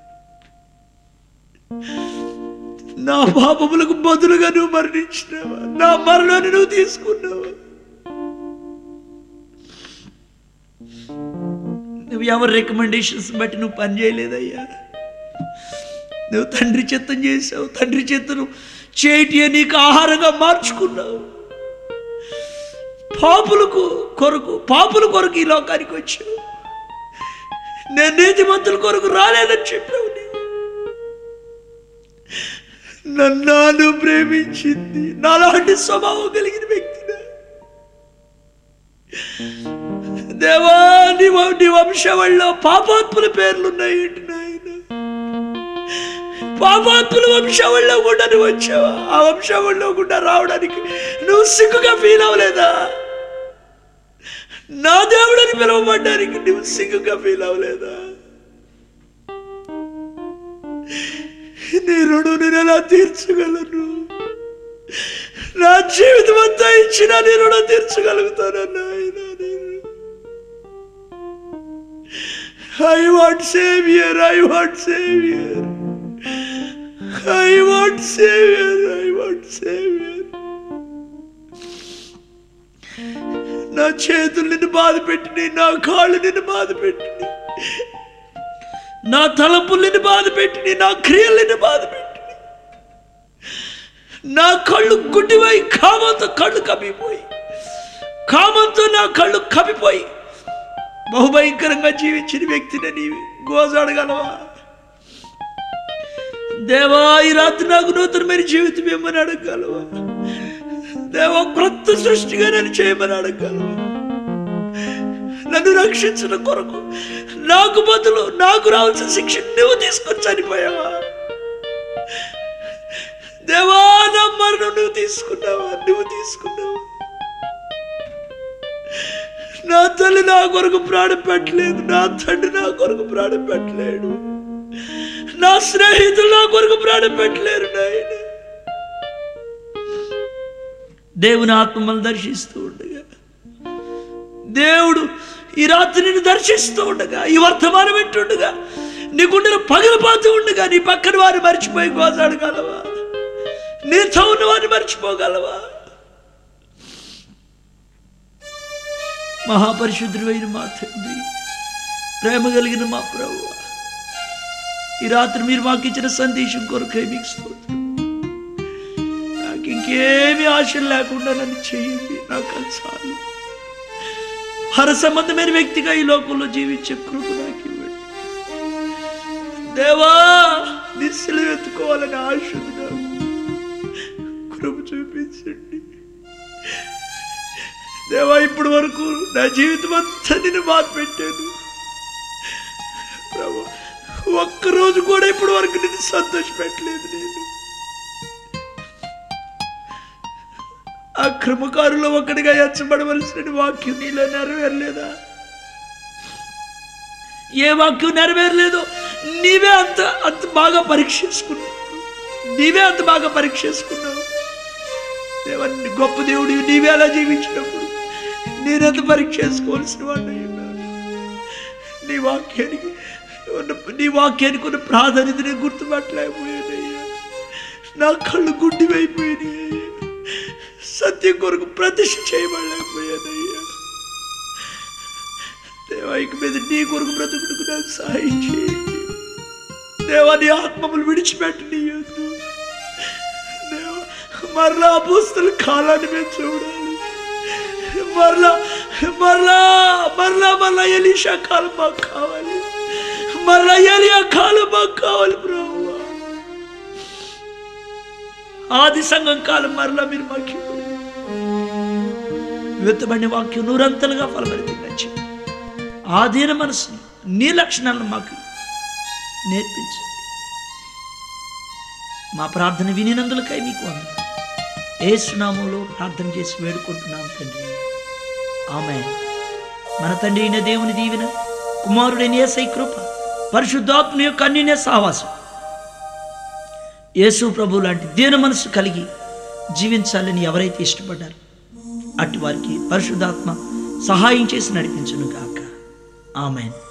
నా పాపములకు బదులుగా నువ్వు మరణించినావా నా మరణాన్ని నువ్వు తీసుకున్నావా నువ్వు ఎవరి రికమెండేషన్స్ బట్టి నువ్వు పని చేయలేదయ్యా నువ్వు తండ్రి చిత్తం చేసావు తండ్రి చిత్తను చేటి నీకు ఆహారంగా మార్చుకున్నావు పాపులకు కొరకు పాపుల కొరకు ఈ లోకానికి వచ్చావు నేను నీతిమంతుల కొరకు రాలేదని చెప్పావు నీవు నన్ను ప్రేమించింది నాలాంటి స్వభావం కలిగిన వ్యక్తినా దేవా నీ వ- నీ వంశవళ్ళలో పాపాత్ముల పేర్లు ఉన్నాయేంటి నాయన పాపాత్ముల వంశవళ్ళలో కూడా నువ్వు వచ్చావా ఆ వంశవళ్ళలో కూడా రావడానికి నువ్వు సిగ్గుగా ఫీల్ అవ్వలేదా నా దేవుడని పిలువబడ్డానికి నువ్వు సిగ్గుగా ఫీల్ అవ్వలేదా నీ రుణం నేను ఎలా తీర్చగలను నా జీవితం అంతా ఇచ్చిన నీ రుణం తీర్చగలుగుతాను నాయన నేను I want saviour I want saviour I want saviour I want saviour నా చేతులు నిన్ను బాధ పెట్టినాయి నా కాళ్ళు నిన్ను బాధ పెట్టినాయి నా తలపులు నిన్ను బాధ పెట్టినాయి నా క్రియలు నిన్ను బాధ పెట్టినాయి నా కళ్ళు గుడ్డివై కామంతో కళ్ళు కప్పిపోయి కామంతో నా కళ్ళు కప్పిపోయి బహుభయంకరంగా జీవించిన వ్యక్తిని నీవి గోజాడగలవా దేవా ఈ రాత్రి నాకు నూతనమైన జీవితం ఏమని అడగలవా దేవా క్రొత్త సృష్టిగా నేను చేయమని అడగలవా నన్ను రక్షించిన కొరకు నాకు బదులు నాకు రావాల్సిన శిక్ష నువ్వు తీసుకొని చనిపోయావా దేవా నా మరణం నువ్వు తీసుకున్నావా నువ్వు తీసుకున్నావా నా తల్లి నా కొరకు ప్రాణం పెట్టలేదు నా తండ్రి నా కొరకు ప్రాణం పెట్టలేడు నా స్నేహితులు నా కొరకు ప్రాణం పెట్టలేరు నాయన దేవుని ఆత్మను దర్శిస్తూ ఉండగా దేవుడు ఈ రాత్రి నిన్ను దర్శిస్తూ ఉండగా ఈ వర్తమానం వింటుండగా నీ గుండెలు పగలపోతూ ఉండగా నీ పక్కన వారిని మర్చిపోయి గోసాడగలవా నీతో ఉన్న వారిని మర్చిపోగలవా మహాపరిశుద్ధుడు అయిన మా తండ్రి ప్రేమ కలిగిన మా ప్రభు ఈ రాత్రి మీరు మాకు ఇచ్చిన సందేశం కొరకై మీకు స్తోత్రం నాకు ఇంకేమీ ఆశలు లేకుండా నన్ను చేయండి నాకు అది చాలు హర సంబంధమైన వ్యక్తిగా ఈ లోకంలో జీవించే కృప నాకు ఇవ్వండి దేవా నిస్సులు ఎత్తుకోవాలని ఆశ ఉంది నాకు కృప చూపించండి దేవా ఇప్పటి వరకు నా జీవితం అంతా నేను బాధ పెట్టాను ప్రభు ఒక్కరోజు కూడా ఇప్పటి వరకు నేను సంతోష పెట్టలేదు నేను ఆ క్రమకారులో ఒకటిగా ఎంచబడవలసిన వాక్యం నీలో నెరవేరలేదా ఏ వాక్యం నెరవేరలేదో నీవే అంత అంత బాగా పరీక్షించుకున్నావు నీవే అంత బాగా పరీక్షించుకున్నావు దేవన్ని గొప్ప దేవుడు నీవే అలా జీవించినప్పుడు నేనంత పరీక్ష చేసుకోవాల్సిన వాడిని ఉన్నాను నీ వాక్యానికి ఉన్న- నీ వాక్యానికి ఉన్న ప్రాధాన్యత నేను గుర్తుపట్టలేకపోయానయ్యా నా కళ్ళు గుడ్డివైపోయినాయి సత్యం కొరకు ప్రతిష్ఠ చేయబడలేకపోయానయ్యా దేవా ఇక మీద నీ కొరకు బ్రతుకుడుకు నాకు సహాయం చేయండి దేవా నీ ఆత్మములు విడిచిపెట్టనీయొద్దు దేవా మరలా పుస్తల కాలాన్ని మేము చూడాలి మరలా మరలా మరలా మరలా ఎలీషా కాలం మాకు కావాలి మరలా ఎలియా కాలం మాకు కావాలి ప్రభు ఆది సంఘం కాలం మరలా మీరు మాకు ఇవ్వండి. విత్తబడిన వాక్యం నూరంతలుగా ఫలపరిచి ఆధీన మనసుని నీ లక్షణాలను మాకు నేర్పించండి మా ప్రార్థన వినినందులకై మీకు వందనాలు. ఏ సునామంలో ప్రార్థన చేసి వేడుకుంటున్నాం తండ్రి ఆమె మన తండ్రి అయిన దేవుని దీవెన కుమారుడైన ఏసై కృప పరిశుద్ధాత్మ యొక్క అన్యున్య సావాసం యేసు ప్రభు లాంటి దీన మనసు కలిగి జీవించాలని ఎవరైతే ఇష్టపడ్డారో అట్టి వారికి పరిశుద్ధాత్మ సహాయం చేసి నడిపించును గాక ఆమెన్